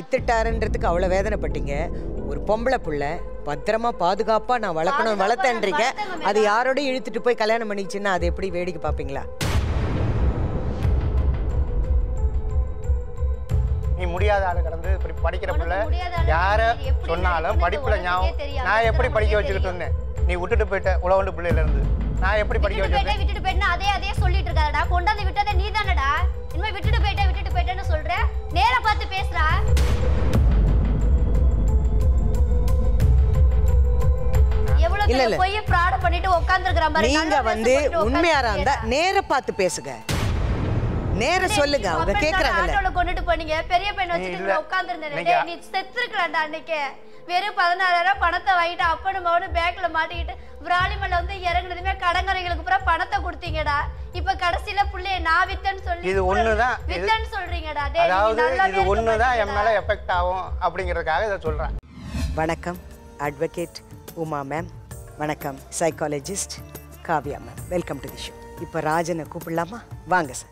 வித்துட்டாருன்றதுக்கு அவ்வளோ வேதனைப்பட்டீங்க ஒரு பொம்பளை புள்ள பத்திரமா பாதுகாப்பா நான் வளர்க்கணும் வளர்த்தேன்றீங்க அது யாரோட இழுத்துட்டு போய் கல்யாணம் பண்ணிச்சுன்னா அது எப்படி வேடிக்கை பார்ப்பீங்களா நீ முடியாத ஆளு கடந்து இப்படி படிக்கிற உனக்கு பிள்ளை முடியாத ஆளு யார நீ எப்படி சொன்னாலும் நடிக்கணும்னு படிப்புல உனக்கே ஞாபகம் தெரியாது. நான் எப்படி படிக்க உனக்கே வச்சுக்கிட்டு தெரியும். இருந்தேன் நீ விட்டுட்டு போயிட்ட உழவண்டு பிள்ளையில இருந்து நான் எப்படி படிக்க விட்டுட்டு போயிட்டே வச்சிருந்தேன் விட்டுட்டு போயிட்டேன்னு அதே அதே சொல்லிட்டு இருக்காதடா கொண்டாந்து விட்டதே நீ தானடா இனிமே விட்டுட்டு போயிட்டே விட்டுட்டு போயிட்டேன்னு சொல்ற நேரா பார்த்து பேசுறா எவ்வளவு இல்ல, பெரிய இல்ல. பொய்ய fraud பண்ணிட்டு உட்கார்ந்திருக்கிற மாதிரி நீங்க நல்லா வந்து பேச போட்டு உண்மையாரா இருந்தா உட்கார்ந்திருக்கியேடா. நேர பார்த்து பேசுங்க நேர சொல்லுங்க அவங்க அப்ப கேக்குறாங்கல்ல ஆட்டோல கொண்டுட்டு போனீங்க பெரிய பையன் இல்ல. வச்சுட்டு உட்கார்ந்திருந்தேன் நீங்க- டேய், நீ செத்துருக்கலாம்டா அன்னைக்கு வெறும் பதினாறாயிரம் பணத்தை வாங்கிட்டு அப்பனு மகனு பேக்ல மாட்டிக்கிட்டு விராலிமல்ல வந்து இறங்குனதுமே கடங்கரைகளுக்கு பூரா பணத்தை கொடுத்தீங்கடா இப்ப கடைசியில புள்ளைய நான் வித்தேன்னு சொல்லி இது ஒண்ணுதான். இது- வித்தேன்னு சொல்றீங்கடா டேய், நீங்க அதாவது நல்லாவே இது இருக்க ஒண்ணுதான் என் மேல மாட்டீங்கடா. எஃபெக்ட் ஆகும் அப்படிங்கிறதுக்காக இதை சொல்றேன் வணக்கம் அட்வொகேட் உமா மேம் வணக்கம் psychologist Kavya ma'am welcome to the show இப்போ ராஜனை கூப்பிடலாமா வாங்க சார்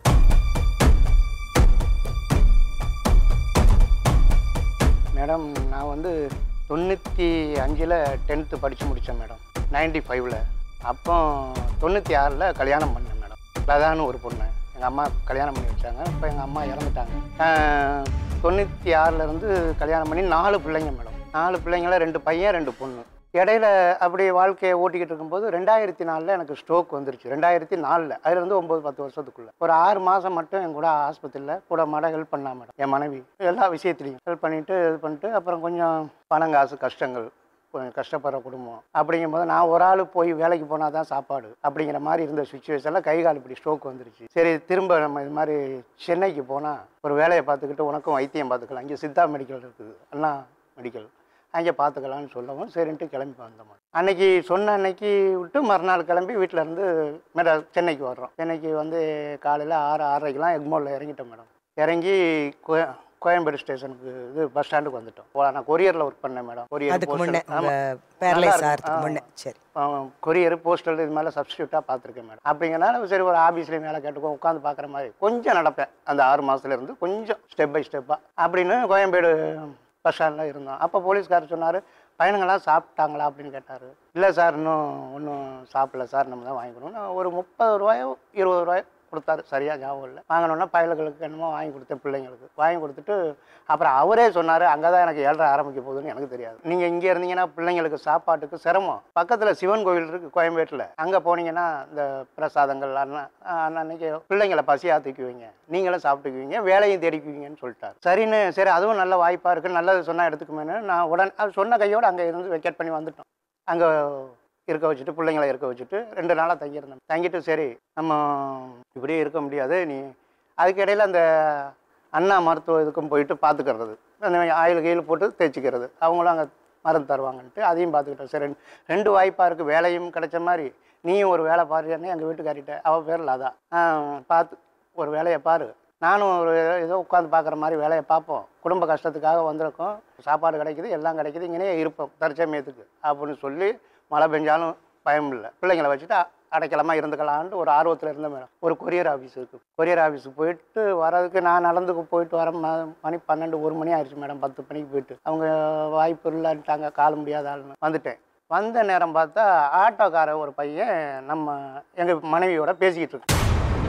மேடம் நான் வந்து தொண்ணூற்றி அஞ்சில் டென்த்து படித்து முடித்தேன் மேடம் நைன்டி ஃபைவ்ல அப்போ தொண்ணூற்றி ஆறில் கல்யாணம் பண்ணேன் மேடம் லதான்னு ஒரு பொண்ணு எங்கள் அம்மா கல்யாணம் பண்ணி வச்சாங்க இப்போ எங்கள் அம்மா இறந்துட்டாங்க தொண்ணூற்றி ஆறிலேருந்து கல்யாணம் பண்ணி நாலு பிள்ளைங்க மேடம் நாலு பிள்ளைங்கள ரெண்டு பையன் ரெண்டு பொண்ணு இடையில அப்படி வாழ்க்கையை ஓட்டிக்கிட்டு இருக்கும்போது ரெண்டாயிரத்தி நாலில் எனக்கு ஸ்ட்ரோக் வந்துருச்சு ரெண்டாயிரத்தி நாலில் அதுலேருந்து ஒம்பது பத்து வருஷத்துக்குள்ள ஒரு ஆறு மாதம் மட்டும் என் கூட ஆஸ்பத்திரியில் கூட மாட ஹெல்ப் பண்ணா மேடம் என் மனைவி எல்லா விஷயத்துலையும் ஹெல்ப் பண்ணிட்டு இது பண்ணிட்டு அப்புறம் கொஞ்சம் பணம் காசு கஷ்டங்கள் கொஞ்சம் கஷ்டப்படுற குடும்பம் அப்படிங்கும்போது நான் ஒரு ஆள் போய் வேலைக்கு போனால் தான் சாப்பாடு அப்படிங்கிற மாதிரி இருந்த சுச்சுவேஷனில் கை கால் இப்படி ஸ்ட்ரோக் வந்துருச்சு சரி திரும்ப நம்ம இது மாதிரி சென்னைக்கு போனால் ஒரு வேலையை பார்த்துக்கிட்டு உனக்கும் வைத்தியம் பார்த்துக்கலாம் இங்கே சித்தா மெடிக்கல் இருக்குது அண்ணா மெடிக்கல் அங்கே பார்த்துக்கலாம்னு சொல்லவும் சரின்ட்டு கிளம்பி வந்தோம் அன்னைக்கு சொன்ன அன்னைக்கு விட்டு மறுநாள் கிளம்பி வீட்டில் இருந்து மேடம் சென்னைக்கு வர்றோம் சென்னைக்கு வந்து காலையில் ஆறு ஆறரைக்கெலாம் எக்மோரில் இறங்கிட்டோம் மேடம் இறங்கி கோ- கோயம்பேடு ஸ்டேஷனுக்கு இது பஸ் ஸ்டாண்டுக்கு வந்துட்டோம் ஓ, நான் கொரியரில் ஒர்க் பண்ணேன் மேடம் கொரியர் அதுக்கு முன்னே postal. உங்க ஆமா. பேரலைஸ் நல்லா ஆகிறதுக்கு இருக்கும். முன்னே சரி கொரியர் போஸ்டல் இது மாதிரிலாம் சப்ஸ்டியூட்டாக பார்த்துருக்கேன் மேடம் அப்படிங்கிறனால சரி ஒரு ஆஃபீஸ்லேயும் வேலை கேட்டுக்கோ உட்காந்து பார்க்குற மாதிரி கொஞ்சம் நடப்பேன் அந்த ஆறு மாசத்துல இருந்து கொஞ்சம் ஸ்டெப் பை ஸ்டெப்பாக அப்படின்னு கோயம்பேடு பஸ் ஸ்டாண்டில் இருந்தோம் அப்போ போலீஸ்காரர் சொன்னார் பையனுங்கெல்லாம் சாப்பிட்டாங்களா அப்படின்னு கேட்டார் இல்லை சார் இன்னும் ஒன்றும் சாப்பிடல சார் நம்ம தான் வாங்கிக்கணும் நான் ஒரு முப்பது ரூபாயோ இருபது ரூபாயோ கொடுத்தாரு சரியாக ஞாபகம் இல்லை வாங்கினோன்னா பயல்களுக்கு என்னமோ வாங்கி கொடுத்தேன் பிள்ளைங்களுக்கு வாங்கி கொடுத்துட்டு அப்புறம் அவரே சொன்னார் அங்கே தான் எனக்கு ஏழரை ஆரம்பிக்க போகுதுன்னு எனக்கு தெரியாது நீங்கள் இங்கே இருந்தீங்கன்னா பிள்ளைங்களுக்கு சாப்பாட்டுக்கு சிரமம் பக்கத்தில் சிவன் கோவில் இருக்குது கோயம்பேட்டில் அங்கே போனீங்கன்னா இந்த பிரசாதங்கள் அண்ணன் அன்னைக்கு பிள்ளைங்களை பசியாக தூக்குவீங்க நீங்களும் சாப்பிட்டுக்குவீங்க வேலையும் தேடிக்குவீங்கன்னு சொல்லிட்டார் சரின்னு சரி அதுவும் நல்ல வாய்ப்பாக இருக்குது நல்லது சொன்னால் எடுத்துக்குமேன்னு நான் உடனே அது சொன்ன கையோடு அங்கே இருந்து வெக்கேட் பண்ணி வந்துட்டோம் அங்கே இருக்க வச்சுட்டு பிள்ளைங்களை இருக்க வச்சுட்டு ரெண்டு நாளாக தங்கியிருந்தேன் தங்கிட்டு சரி நம்ம இப்படியே இருக்க முடியாது நீ அதுக்கு இடையில அந்த அண்ணா மருத்துவ இதுக்கும் போயிட்டு பார்த்துக்கிறது அந்த ஆயில் கீயில் போட்டு தேய்ச்சிக்கிறது அவங்களும் அங்கே மருந்து தருவாங்கன்ட்டு அதையும் பார்த்துக்கிட்டோம் சரி ரெண்டு ரெண்டு வாய்ப்பாக இருக்குது வேலையும் கிடைச்ச மாதிரி நீயும் ஒரு வேலை பாருன்னு எங்கள் வீட்டுக்காரிட்ட அவள் பேர் லதா ஆ, பார்த்து ஒரு வேலையை பாரு நானும் ஒரு ஏதோ உட்காந்து பார்க்குற மாதிரி வேலையை பார்ப்போம் குடும்ப கஷ்டத்துக்காக வந்திருக்கோம் சாப்பாடு கிடைக்குது எல்லாம் கிடைக்குது இங்கேயே இருப்போம் தற்சமயத்துக்கு அப்படின்னு சொல்லி மழை பெஞ்சாலும் பயம் இல்லை பிள்ளைங்களை வச்சுட்டு அ- அடைக்கலமா இருந்துக்கலான்ட்டு ஒரு ஆர்வத்தில் இருந்த மேடம் ஒரு கொரியர் ஆஃபீஸ் இருக்குது கொரியர் ஆஃபீஸுக்கு போயிட்டு வரதுக்கு நான் நடந்து போயிட்டு வர ம- மணி பன்னெண்டு ஒரு மணி ஆயிடுச்சு மேடம் பத்து மணிக்கு போயிட்டு அவங்க வாய்ப்பு இல்லைன்ட்டாங்க கால முடியாத ஆளுன்னு வந்துட்டேன் வந்த நேரம் பார்த்தா ஆட்டோக்கார ஒரு பையன் நம்ம எங்கள் மனைவியோட பேசிக்கிட்டு இருக்கு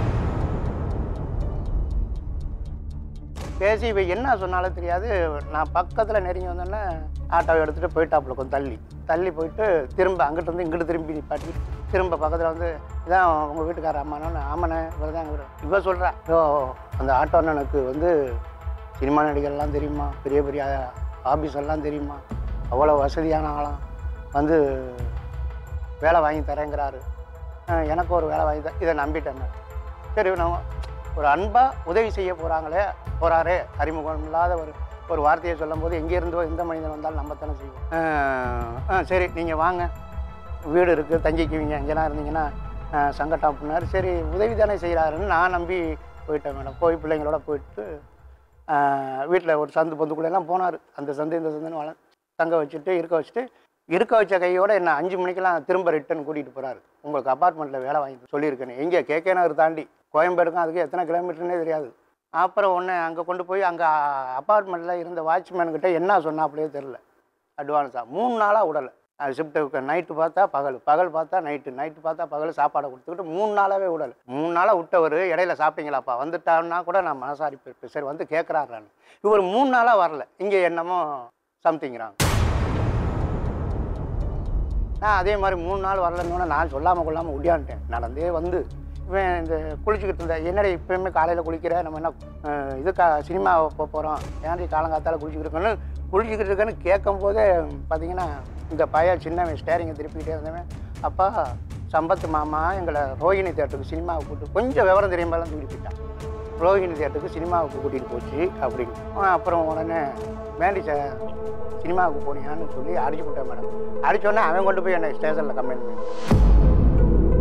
பேசி இவ என்ன சொன்னாலும் தெரியாது நான் பக்கத்தில் நெருங்கி வந்தோன்னே ஆட்டோவை எடுத்துகிட்டு போயிட்டாப்புல கொஞ்சம் தள்ளி தள்ளி போயிட்டு திரும்ப அங்கிட்டு இருந்து இங்கிட்டு திரும்பி நிப்பாட்டி திரும்ப பக்கத்தில் வந்து இதான் உங்கள் வீட்டுக்கார அம்மானோன்னு ஆமாண்ணே இவர் தான் இவர் இவ சொல்கிறா ஓ அந்த ஆட்டோ அண்ணனுக்கு வந்து சினிமா நடிகர்லாம் தெரியுமா பெரிய பெரிய ஆபீஸ் எல்லாம் தெரியுமா அவ்வளோ வசதியான ஆளாம் வந்து வேலை வாங்கி தரேங்கிறாரு அஹ் எனக்கு ஒரு வேலை வாங்கி தர இதை நம்பிட்டேன் மேடம் சரி நம்ம ஒரு அன்பாக உதவி செய்ய போகிறாங்களே போகிறாரே அறிமுகம் இல்லாத ஒரு ஒரு வார்த்தையை சொல்லும்போது எங்கே இருந்தோ எந்த மனிதன் வந்தாலும் நம்பத்தானே செய்வோம் அஹ் ஆ சரி நீங்கள் வாங்க வீடு இருக்குது தங்கிக்குவீங்க எங்கேனா இருந்தீங்கன்னா அஹ் சங்கடம் அப்படின்னாரு சரி உதவி தானே செய்கிறாருன்னு நான் நம்பி போயிட்டேன் மேடம் போய் பிள்ளைங்களோட போயிட்டு வீட்டில் ஒரு சந்து பொந்துக்குள்ளெல்லாம் போனார் அந்த சந்து இந்த சந்துன்னு வள தங்க வச்சுட்டு இருக்க வச்சுட்டு இருக்க வச்ச கையோட என்ன அஞ்சு மணிக்கெல்லாம் திரும்ப ரிட்டர்ன் கூட்டிகிட்டு போகிறாரு உங்களுக்கு அப்பார்ட்மெண்ட்டில் வேலை வாங்கி சொல்லியிருக்கேன் எங்கே கேகே நகர் தாண்டி கோயம்பேடுக்கும் அதுக்கு எத்தனை கிலோமீட்டர்னே தெரியாது அப்புறம் ஒன்று அங்கே கொண்டு போய் அங்கே அப்பார்ட்மெண்ட்டில் இருந்த வாட்ச்மேன்கிட்ட என்ன சொன்னாப்புலையே தெரில அட்வான்ஸாக மூணு நாளாக விடலை அது ஷிஃப்ட்டு நைட்டு பார்த்தா பகல் பகல் பார்த்தா நைட்டு நைட்டு பார்த்தா பகல் சாப்பாடை கொடுத்துக்கிட்டு மூணு நாளாகவே விடலை மூணு நாளாக விட்டவர் இடையில சாப்பிட்டீங்களாப்பா வந்துட்டான்னா கூட நான் மனசாரி போயிருப்பேன் சரி வந்து கேட்குறாரான்னு இவர் மூணு நாளாக வரல இங்கே என்னமோ சம்திங்கிறாங்க நான் அதே மாதிரி மூணு நாள் வரலன்னு நான் சொல்லாமல் கொள்ளாமல் ஒடியான்ட்டேன் நடந்தே வந்து இவன் இந்த குளிச்சுக்கிட்டு இருந்தேன் என்னடி இப்பயுமே காலையில் குளிக்கிற நம்ம என்ன அஹ், இதுக்கா சினிமா போக போகிறோம் ஏன்டி காலங்காத்தால குளிச்சுக்கிட்டு இருக்கேன்னு குளிச்சுக்கிட்டு இருக்கேன்னு கேட்கும் போதே பார்த்தீங்கன்னா இந்த பையன் சின்னவன் ஸ்டேரிங்கை திருப்பிக்கிட்டே இருந்தவன் அப்பா சம்பத்து மாமா எங்களை ரோஹிணி தேட்டருக்கு சினிமாவுக்கு கூட்டு கொஞ்சம் விவரம் தெரியாமலாம் தூக்கிட்டு போயிட்டான் ரோஹிணி தேட்டருக்கு சினிமாவுக்கு கூட்டிகிட்டு போச்சு அப்படின்னு அஹ் அப்புறம் உடனே வேண்டி சார் சினிமாவுக்கு போனியான்னு சொல்லி அடிச்சு விட்டேன் மேடம் அடிச்சோடனே அவன் கொண்டு போய் என்னை ஸ்டேஷனில் கம்ப்ளைண்ட் பண்ணி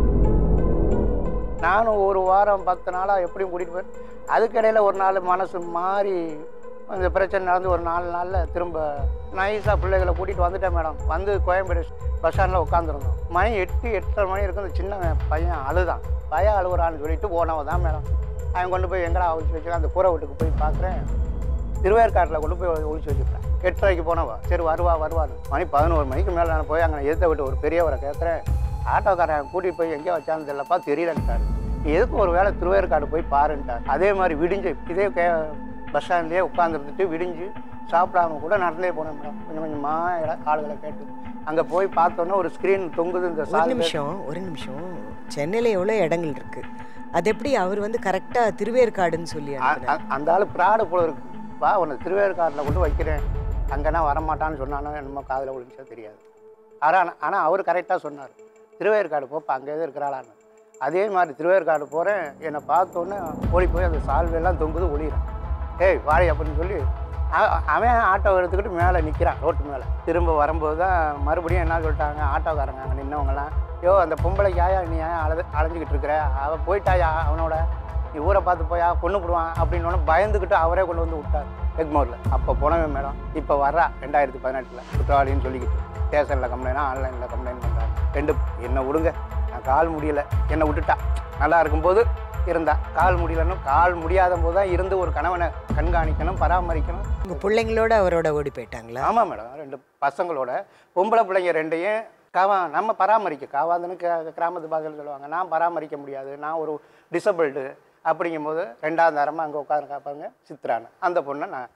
நானும் ஒரு வாரம் பத்து நாளாக எப்படியும் கூட்டிகிட்டு போய் அதுக்கிடையில் ஒரு நாள் மனசு மாறி இந்த பிரச்சனை நடந்து ஒரு நாலு நாளில் திரும்ப நைஸாக பிள்ளைகளை கூட்டிகிட்டு வந்துட்டேன் மேடம் வந்து கோயம்பேடு பஸ் ஸ்டாண்டில் உட்காந்துருந்தோம் மணி எட்டு எட்டரை மணி இருக்கும் இந்த சின்ன பையன் அழுதான் பையன் அழுகுறான்னு சொல்லிட்டு போனவன் தான் மேடம் அவன் கொண்டு போய் எங்கடா ஒழிச்சு வச்சுருக்கான் அந்த கூரை வீட்டுக்கு போய் பார்க்குறேன் திருவேற்காட்டில் கொண்டு போய் ஒழிச்சு வச்சுருப்பேன் எட்டரைக்கு போனவா சரி வருவா வருவான்னு மணி பதினோரு மணிக்கு மேலே நான் போய் அங்கே எதிர்த்த விட்டு ஒரு பெரியவரை கேட்குறேன் ஆட்டோக்காரன் கூட்டிகிட்டு போய் எங்கேயோ வச்சான்னு தெரியலப்பா தெரியலன்ட்டார் எதுக்கு ஒரு வேளை திருவேற்காடு போய் பாருன்ட்டார் அதே மாதிரி விடிஞ்சு இதே கே பஸ் ஸ்டாண்ட்லேயே உட்காந்துருந்துட்டு விடிஞ்சு சாப்பிடாம கூட நடந்தே போனேன் மேடம் கொஞ்சம் கொஞ்சமாக ஆளுகளை கேட்டு அங்கே போய் பார்த்தோன்னே ஒரு ஸ்க்ரீன் தொங்குது இந்த ஒரு சால் நிமிஷம் ஒரு நிமிஷம் சென்னையில் எவ்வளோ இடங்கள் இருக்கு அது எப்படி அவர் வந்து கரெக்டாக திருவேற்காடுன்னு சொல்லி அ- அனுப்புனார் அ- அந்த ஆள் ப்ராடு போல இருக்கு வா உன்னை திருவேற்காட்டில் கொண்டு வைக்கிறேன் அங்கேனா வரமாட்டான்னு சொன்னானோ என்னமோ காதில் விழுந்துச்சோ தெரியாது ஆனால் ஆனால் அவர் கரெக்டாக சொன்னார் திருவேற்காடு போப்பா அங்கே எதுவும் இருக்கிறாளான்னு அதே மாதிரி திருவேற்காடு போகிறேன் என்னை பார்த்தோன்னே ஓடி போய் அந்த சால்வையெல்லாம் தொங்குது ஒளியிறான் ஏய் வாடி அப்படின்னு சொல்லி அ- அவன் ஆட்டோ எடுத்துக்கிட்டு மேலே நிற்கிறான் ரோட்டு மேலே திரும்ப வரும்போது தான் மறுபடியும் என்ன சொல்லிட்டாங்க ஆட்டோக்காரங்க அங்கே நின்னவங்கலாம் யோ அந்த பொம்பளைக்கு ஆயா நீ ஏன் அழது அலைஞ்சிக்கிட்டு இருக்கிற அவள் போயிட்டாயா அவனோட நீ ஊரை பார்த்து போயா கொண்டு போடுவான் அப்படின்னு பயந்துக்கிட்டு அவரே கொண்டு வந்து விட்டார் எக்மோரில் அப்போ போனவன் மேடம் இப்போ வர்றா ரெண்டாயிரத்தி பதினெட்டில் குற்றவாளின்னு சொல்லிக்கிட்டு ஸ்டேஷனில் கம்ப்ளைண்ட் ஆன்லைனில் கம்ப்ளைண்ட் பண்ணுறாங்க ரெண்டு என்னை விடுங்க நான் கால் முடியல என்னை விட்டுட்டா நல்லா இருக்கும்போது இருந்தா கால் முடியலன்னு கால் முடியாத போது தான் இருந்து ஒரு கணவனை கண்காணிக்கணும் பராமரிக்கணும் உங்கள் பிள்ளைங்களோட அவரோட ஓடி போயிட்டாங்களா ஆமாம் மேடம் ரெண்டு பசங்களோட பொம்பளை பிள்ளைங்க ரெண்டையும் காவா நம்ம பராமரிக்க காவாதுன்னு க- கிராமத்து பாதையில் சொல்லுவாங்க நான் பராமரிக்க முடியாது நான் ஒரு டிசபிள்டு அப்படிங்கும்போது ரெண்டாவது தரமாக அங்கே உட்காந்து காப்பாங்க சித்ரான்னு அந்த பொண்ணை நான்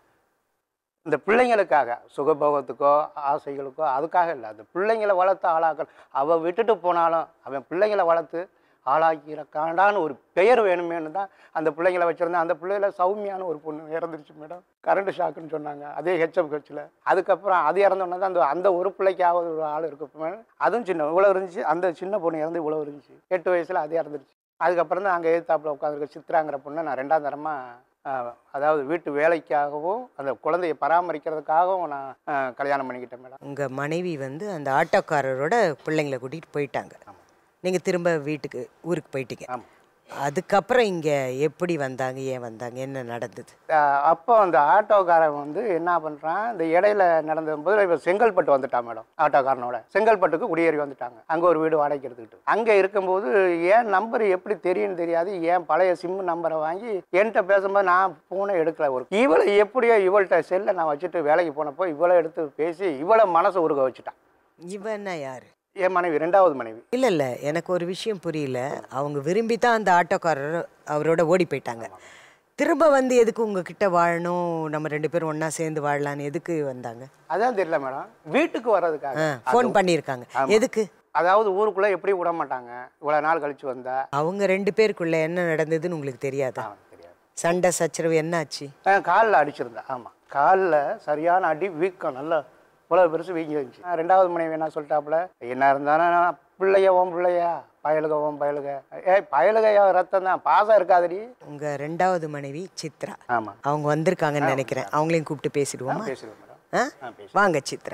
இந்த பிள்ளைங்களுக்காக சுகபோகத்துக்கோ ஆசைகளுக்கோ அதுக்காக இல்லை அந்த பிள்ளைங்களை வளர்த்து ஆளாக்கணும் அவள் விட்டுட்டு போனாலும் அவன் பிள்ளைங்களை வளர்த்து ஆளாக்கிறக்காண்டான்னு ஒரு பெயர் வேணுமேனு தான் அந்த பிள்ளைங்களை வச்சுருந்தேன் அந்த பிள்ளைகள சௌமியான ஒரு பொண்ணு இறந்துருச்சு மேடம் கரண்ட் ஷாக்குன்னு சொன்னாங்க அதே ஹெச்எப் கட்சியில் அதுக்கப்புறம் அது இறந்தோன்னே தான் அந்த அந்த ஒரு பிள்ளைக்காவது ஒரு ஆள் இருக்கு அதுவும் சின்ன இவ்வளோ இருந்துச்சு அந்த சின்ன பொண்ணு இறந்து இவ்வளோ இருந்துச்சு எட்டு வயசில் அது இறந்துருச்சு அதுக்கப்புறம் தான் அங்கே எதிர்த்தாப்புல உட்காந்துருக்க சித்ராங்கிற பொண்ணை நான் ரெண்டாம் தரமாக அதாவது வீட்டு வேலைக்காகவும் அந்த குழந்தையை பராமரிக்கிறதுக்காகவும் நான் ஆஹ், கல்யாணம் பண்ணிக்கிட்டேன் மேடம் உங்கள் மனைவி வந்து அந்த ஆட்டோக்காரரோட பிள்ளைங்களை கூட்டிகிட்டு போயிட்டாங்க நீங்கள் திரும்ப வீட்டுக்கு ஊருக்கு போயிட்டீங்க ஆமாம் அதுக்கப்புறம் இங்கே எப்படி வந்தாங்க ஏன் வந்தாங்க என்ன நடந்தது ஆஹ் அப்போ அந்த ஆட்டோக்காரன் வந்து என்ன பண்ணுறான் இந்த இடையில நடந்த போது இப்போ செங்கல்பட்டு வந்துட்டான் மேடம் ஆட்டோக்காரனோட செங்கல்பட்டுக்கு குடியேறி வந்துட்டாங்க அங்கே ஒரு வீடு வாடகைக்கு எடுத்துக்கிட்டு அங்கே இருக்கும்போது ஏன் நம்பர் எப்படி தெரியும்னு தெரியாது ஏன் பழைய சிம் நம்பரை வாங்கி என்கிட்ட பேசும்போது நான் ஃபோனை எடுக்கல ஒரு இவளை எப்படியோ இவள்கிட்ட செல்லை நான் வச்சுட்டு வேலைக்கு போனப்போ இவளை எடுத்து பேசி இவளை மனசை உருக வச்சுட்டான் இவன்னா யார் என் மனைவி ரெண்டாவது மனைவி இல்லை இல்லை எனக்கு ஒரு விஷயம் புரியல அவங்க விரும்பி தான் அந்த ஆட்டோக்காரர் அவரோட ஓடி போயிட்டாங்க திரும்ப வந்து எதுக்கு உங்ககிட்ட வாழணும் நம்ம ரெண்டு பேரும் ஒன்றா சேர்ந்து வாழலான்னு எதுக்கு வந்தாங்க அதான் தெரியல மேடம் வீட்டுக்கு வர்றதுக்காக ஃபோன் பண்ணியிருக்காங்க எதுக்கு அதாவது ஊருக்குள்ளே எப்படி விட மாட்டாங்க இவ்வளோ நாள் கழிச்சு வந்தா அவங்க ரெண்டு பேருக்குள்ள என்ன நடந்ததுன்னு உங்களுக்கு தெரியாதா அவனுக்கு தெரியாது சண்டை சச்சரவு என்னாச்சு காலில் அடிச்சிருந்தேன் ஆமாம் காலில் சரியான அடி வீக்கம் நல்லா இவ்வளோ பெருசு வீங்கி இருந்துச்சு நான் ரெண்டாவது மனைவி என்ன சொல்லிட்டாப்புல என்ன இருந்தாலும் நான் பிள்ளைய ஓம் பிள்ளையா பயலுக ஓம் பயலுக ஏய் பயலுகையா ரத்தம் தான் பாசம் இருக்காதடி உங்க ரெண்டாவது மனைவி சித்ரா ஆமாம் அவங்க வந்திருக்காங்கன்னு நினைக்கிறேன் அவங்களையும் கூப்பிட்டு பேசிடுவோமா பேசுவேன் மேடம் ஆ? ஆ பேசு வாங்க சித்ரா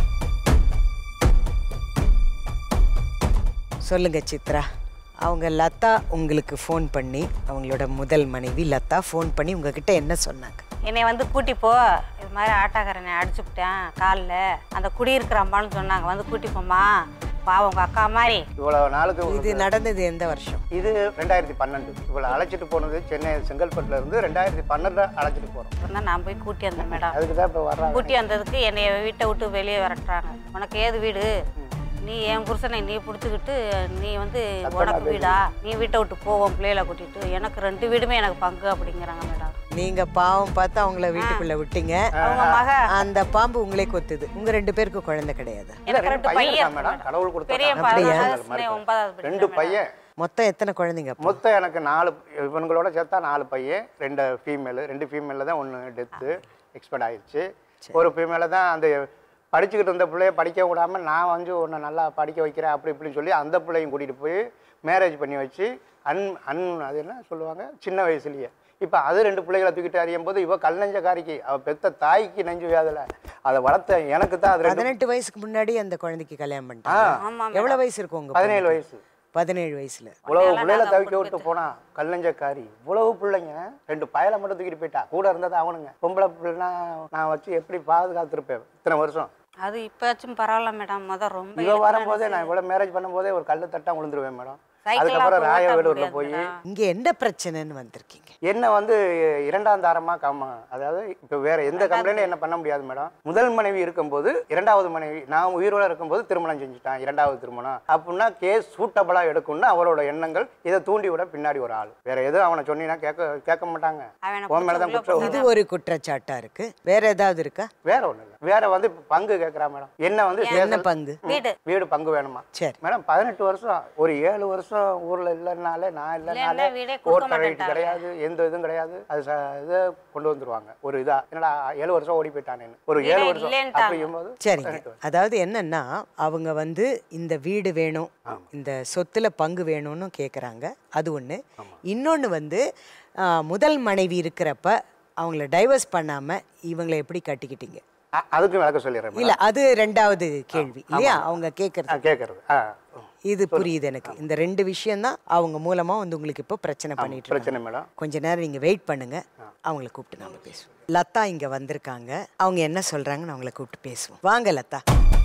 சொல்லுங்க சித்ரா அவங்க லதா உங்களுக்கு ஃபோன் பண்ணி அவங்களோட முதல் மனைவி லதா ஃபோன் பண்ணி உங்ககிட்ட என்ன சொன்னாங்க என்னை வந்து கூட்டி போ இது மாதிரி ஆட்டாக்காரனை அடிச்சுக்கிட்டேன் காலில் அந்த குடியிருக்கிற அம்மான்னு சொன்னாங்க வந்து கூட்டி போம்மா பாவம் உங்க அக்கா மாதிரி இவ்வளோ நாளுக்கு இது நடந்தது எந்த வருஷம் இது ரெண்டாயிரத்தி பன்னெண்டு இவ்வளோ அழைச்சிட்டு போனது சென்னை செங்கல்பட்டுல இருந்து ரெண்டாயிரத்தி பன்னெண்டு அழைச்சிட்டு போகிறோம் அப்புறம் தான் நான் போய் கூட்டி வந்தேன் மேடம் அதுக்கு தான் இப்போ வர்றாங்க கூட்டி வந்ததுக்கு என்னை வீட்டை விட்டு வெளியே விரட்டுறாங்க உனக்கு ஏது வீடு நீ என் புருஷனை நீ பிடிச்சிக்கிட்டு நீ வந்து உனக்கு வீடா நீ வீட்டை விட்டு போவோம் பிள்ளைகளை கூட்டிட்டு எனக்கு ரெண்டு வீடுமே எனக்கு பங்கு அப்படிங்கிறாங்க மேடம் நீங்க பாவம் பார்த்து அவங்கள வீட்டுக்குள்ள விட்டீங்க அவங்க மக அந்த பாம்பு உங்களே கொத்துது உங்க ரெண்டு பேருக்கு குழந்தை கிடையாது இல்ல, எனக்கு ரெண்டு ரெண்டு பையன் பையன் இருக்கான் மேடம் கடவுள் கொடுத்த பெரிய தான். அப்படியா? பதினொன்றாவது படிக்கிறேன், ஒன்பதாவது படிக்கிறேன் ரெண்டு மேடம். பையன் மொத்தம் எத்தனை குழந்தைங்க அப்போ? மொத்தம் எனக்கு நாலு இவங்களோட சேர்த்தா நாலு பையன் ரெண்டு ஃபீமேலு ரெண்டு ஃபீமேலில் தான் ஒன்று டெத்து எக்ஸ்பர்ட் ஆயிடுச்சு ஒரு ஃபீமேல தான் அந்த படிச்சுக்கிட்டு இருந்த பிள்ளைய படிக்க விடாம நான் வந்து உன்னை நல்லா படிக்க வைக்கிறேன் அப்படி இப்படின்னு சொல்லி அந்த பிள்ளையும் கூட்டிகிட்டு போய் மேரேஜ் பண்ணி வச்சு அன் அன் அது என்ன சொல்லுவாங்க சின்ன வயசுலயே இப்போ அது ரெண்டு பிள்ளைகளை தூக்கிட்டு அறியும் போது இவ கல் நெஞ்சக்காரிக்கு அவ பெத்த தாய்க்கு நெஞ்சு வியாதில் அதை வளர்த்த எனக்கு தான் அது ரெண்டு பதினெட்டு வயசுக்கு முன்னாடி அந்த குழந்தைக்கு கல்யாணம் ஆ பண்ணிட்டாங்க ஆமா எவ்வளவு வயசு இருக்கும் உங்க பதினேழு பொண்ணுக்கு? வயசு பதினேழு வயசுல இவ்வளவு பிள்ளைகளை தவிக்க விட்டு போனா கல்லஞ்சக்காரி இவ்வளவு பிள்ளைங்க ரெண்டு பயலை மட்டும் தூக்கிட்டு போயிட்டா கூட இருந்தது அவனுங்க பொம்பளை பிள்ளைனா நான் வச்சு எப்படி பாதுகாத்திருப்பேன் இத்தனை வருஷம் அது இப்பயாச்சும் பரவாயில்ல மேடம் முத ரொம்ப இவ வரும்போதே நான் இவ்வளவு மேரேஜ் பண்ணும்போதே ஒரு கல்லு தட்டா விழுந்துருவேன் மேடம் சைக்கிள்லாம் அதுக்கப்புறம் போக ராயவேலூர்ல முடியாது போய் மேடம். இங்க என்ன பிரச்சனைன்னு வந்திருக்கீங்க என்ன வந்து இரண்டாம் தாரமா காம அதாவது இப்போ வேற எந்த கம்ப்ளைண்டும் என்ன பண்ண முடியாது மேடம் முதல் மனைவி இருக்கும்போது இரண்டாவது மனைவி நான் உயிரோட இருக்கும்போது திருமணம் செஞ்சுட்டான் இரண்டாவது திருமணம் அப்படின்னா கேஸ் சூட்டபிளா எடுக்கும்னு அவரோட எண்ணங்கள் இதை தூண்டி விட பின்னாடி ஒரு ஆள் வேற எதுவும் அவனை சொன்னீங்கன்னா கேட்க கேட்க மாட்டாங்க அவனை உன் மேலதான் பிடிச்சி உள்ள குற்றம் இது ஒரு குற்றச்சாட்டா இருக்கு வேற ஏதாவது இருக்கா வேற ஒண்ணு இல்லை வேற வந்து இப்ப பங்கு கேட்குறா மேடம் என்ன வந்து என்ன சேசல்- பங்கு வீடு வீடு பங்கு வேணுமா சரி மேடம் பதினெட்டு வருஷம் ஒரு ஏழு வருஷம் ஊர்ல இல்லைனாலே நான் இல்லைனாலே இல்லைன்னா வீடே கொடுக்க ஓட்டர் ரைட் மாட்டேன்ட்டாங்க. கிடையாது எந்த இதுவும் கிடையாது அது ச- இதை கொண்டு வந்துருவாங்க ஒரு இதா என்னடா ஏழு வருஷம் ஓடி போயிட்டானேன்னு ஒரு ஏழு வீடே வருஷம் இல்லைன்ட்டாங்க. அப்படிங்கும்போது சரிங்க பதினெட்டு வருஷம். அதாவது என்னன்னா அவங்க வந்து இந்த வீடு வேணும் இந்த சொத்துல பங்கு வேணும்னு கேக்குறாங்க அது ஒண்ணு இன்னொன்னு வந்து ஆ, முதல் மனைவி இருக்கிறப்ப அவங்கள டைவர்ஸ் பண்ணாம இவங்களை எப்படி கட்டிக்கிட்டீங்க அ- அதுக்கும் விளக்க சொல்லிடுறேன் இல்ல அது ரெண்டாவது கேள்வி இல்லையா அவங்க கேக்குறது நான் கேட்கறது ஆ இது புரியுது எனக்கு இந்த ரெண்டு விஷயம் தான் அவங்க மூலமா வந்து உங்களுக்கு இப்போ பிரச்சனை பண்ணிட்டு இருக்காங்க. பிரச்சனை மேடம் கொஞ்ச நேரம் நீங்க வெயிட் பண்ணுங்க அவங்கள கூப்பிட்டு நாம பேசுவோம் லதா இங்க வந்திருக்காங்க அவங்க என்ன சொல்றாங்கன்னு அவங்கள கூப்பிட்டு பேசுவோம் வாங்க லதா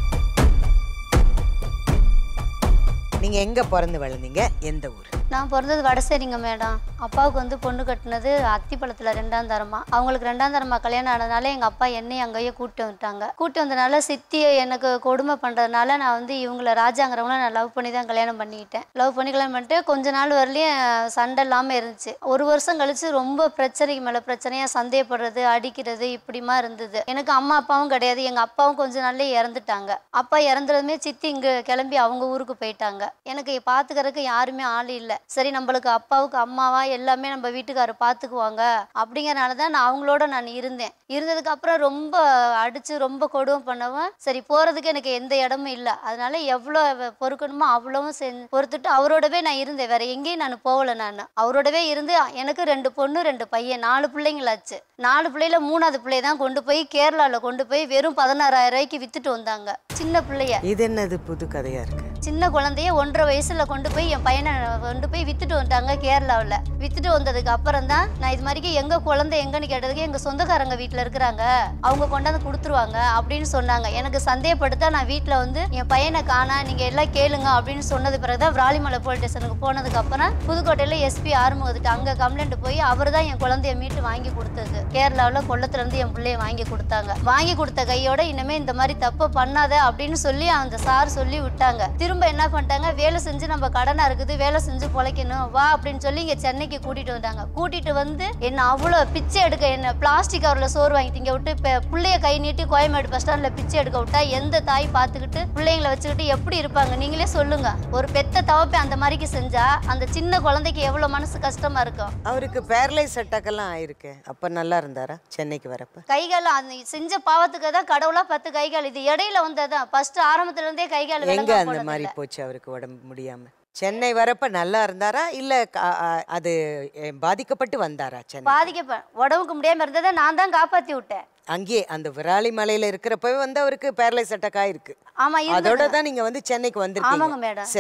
நீங்க எங்க பிறந்து வளர்ந்தீங்க எந்த ஊர் நான் பிறந்தது வடசேரிங்க மேடம் அப்பாவுக்கு வந்து பொண்ணு கட்டினது அத்திப்பழத்தில் ரெண்டாம் தரமா அவங்களுக்கு ரெண்டாம் தரமா கல்யாணம் ஆனதுனால எங்கள் அப்பா என்னையும் அங்கேயே கூப்பிட்டு வந்துட்டாங்க கூப்பிட்டு வந்தனால சித்தியை எனக்கு கொடுமை பண்ணுறதுனால நான் வந்து இவங்கள ராஜாங்கிறவங்கள நான் லவ் பண்ணி தான் கல்யாணம் பண்ணிக்கிட்டேன் லவ் பண்ணி கல்யாணம் பண்ணிட்டு கொஞ்ச நாள் வரலையும் சண்டை இல்லாமல் இருந்துச்சு ஒரு வருஷம் கழிச்சு ரொம்ப பிரச்சனைக்கு மேலே பிரச்சனையாக சந்தேகப்படுறது அடிக்கிறது இப்படிமா இருந்தது எனக்கு அம்மா அப்பாவும் கிடையாது எங்கள் அப்பாவும் கொஞ்ச நாள்லயே இறந்துட்டாங்க அப்பா இறந்துறதுமே சித்தி இங்கே கிளம்பி அவங்க ஊருக்கு போயிட்டாங்க எனக்கு பார்த்துக்கறதுக்கு யாருமே ஆள் இல்லை சரி நம்மளுக்கு அப்பாவுக்கு அம்மாவா எல்லாமே நம்ம வீட்டுக்காரர் பார்த்துக்குவாங்க அப்படிங்கறனால தான் நான் அவங்களோட நான் இருந்தேன் இருந்ததுக்கு அப்புறம் ரொம்ப அடிச்சு ரொம்ப கொடுமை பண்ணவும் சரி போறதுக்கு எனக்கு எந்த இடமும் இல்லை அதனால எவ்வளோ பொறுக்கணுமோ அவ்வளவும் செஞ்சு பொறுத்துட்டு அவரோடவே நான் இருந்தேன் வேற எங்கேயும் நான் போகல நான் அவரோடவே இருந்து எனக்கு ரெண்டு பொண்ணு ரெண்டு பையன் நாலு பிள்ளைங்களாச்சு நாலு பிள்ளையில மூணாவது பிள்ளைய தான் கொண்டு போய் கேரளால கொண்டு போய் வெறும் பதினாறாயிரம் ரூபாய்க்கு வித்துட்டு வந்தாங்க சின்ன பிள்ளைய இது என்னது புது கதையா இருக்கு சின்ன குழந்தைய ஒன்றரை வயசுல கொண்டு போய் என் பையனை கொண்டு போய் வித்துட்டு வந்துட்டாங்க கேரளாவில் வித்துட்டு வந்ததுக்கு அப்புறம் தான் நான் இது மாதிரி எங்க குழந்தை எங்கன்னு கேட்டதுக்கு எங்க சொந்தக்காரங்க வீட்டில் இருக்கிறாங்க அவங்க கொண்டாந்து கொடுத்துருவாங்க அப்படின்னு சொன்னாங்க எனக்கு சந்தேகப்படுத்தா நான் வீட்டில் வந்து என் பையனை காணா நீங்க எல்லாம் கேளுங்க அப்படின்னு சொன்னது பிறகு தான் விராலிமலை போலீஸ் ஸ்டேஷனுக்கு போனதுக்கு அப்புறம் புதுக்கோட்டையில எஸ்பி ஆறுமுகத்துட்டு அங்க கம்ப்ளைண்ட் போய் அவர் தான் என் குழந்தைய மீட்டு வாங்கி கொடுத்தது கேரளாவில் கொள்ளத்துல இருந்து என் பிள்ளைய வாங்கி கொடுத்தாங்க வாங்கி கொடுத்த கையோட இனிமே இந்த மாதிரி தப்பு பண்ணாத அப்படின்னு சொல்லி அந்த சார் சொல்லி விட்டாங்க திரும்ப என்ன பண்ணிட்டாங்க வேலை செஞ்சு நம்ம கடனா இருக்குது வேலை செஞ்சு பொழைக்கணும் வா அப்படின்னு சொல்லி இங்க சென்னைக்கு கூட்டிட்டு வந்தாங்க கூட்டிட்டு வந்து என்ன அவ்வளோ பிச்சை எடுக்க என்ன பிளாஸ்டிக் கவர்ல சோறு வாங்கி திங்க விட்டு இப்போ பிள்ளைய கை நீட்டி கோயம்பேடு பஸ் ஸ்டாண்ட்ல பிச்சை எடுக்க விட்டா எந்த தாய் பார்த்துக்கிட்டு பிள்ளைங்களை வச்சுக்கிட்டு எப்படி இருப்பாங்க நீங்களே சொல்லுங்க ஒரு பெத்த தவப்பை அந்த மாதிரிக்கு செஞ்சா அந்த சின்ன குழந்தைக்கு எவ்வளவு மனசு கஷ்டமா இருக்கும் அவருக்கு பேரலைஸ் அட்டாக்கெல்லாம் ஆயிருக்கு அப்ப நல்லா இருந்தாரா சென்னைக்கு வரப்ப கைகால் அந்த செஞ்ச பாவத்துக்கு தான் கடவுளா பத்து கைகால் இது இடையில வந்ததான் ஃபர்ஸ்ட் ஆரம்பத்துல இருந்தே கைகால் எங்க விளங்காம அந்த போனதில்ல. மாதிரி போச்சு அவருக்கு உடம்பு முடியாம சென்னை வரப்ப நல்லா இருந்தாரா இல்ல க- அ- அது எ, பாதிக்கப்பட்டு வந்தாரா சென்னை பாதிக்கப்ப உடம்புக்கு முடியாம இருந்ததை நான் தான் காப்பாத்தி விட்டேன் அங்கேயே அந்த விராலி மலையில இருக்கிறப்பவே வந்து அவருக்கு பேரலைஸ் அட்டாக் ஆயிருக்கு ஆமா அதோட இருந்தது தான் நீங்க வந்து சென்னைக்கு ஆமாங்க வந்திருக்கீங்க மேடம் சரி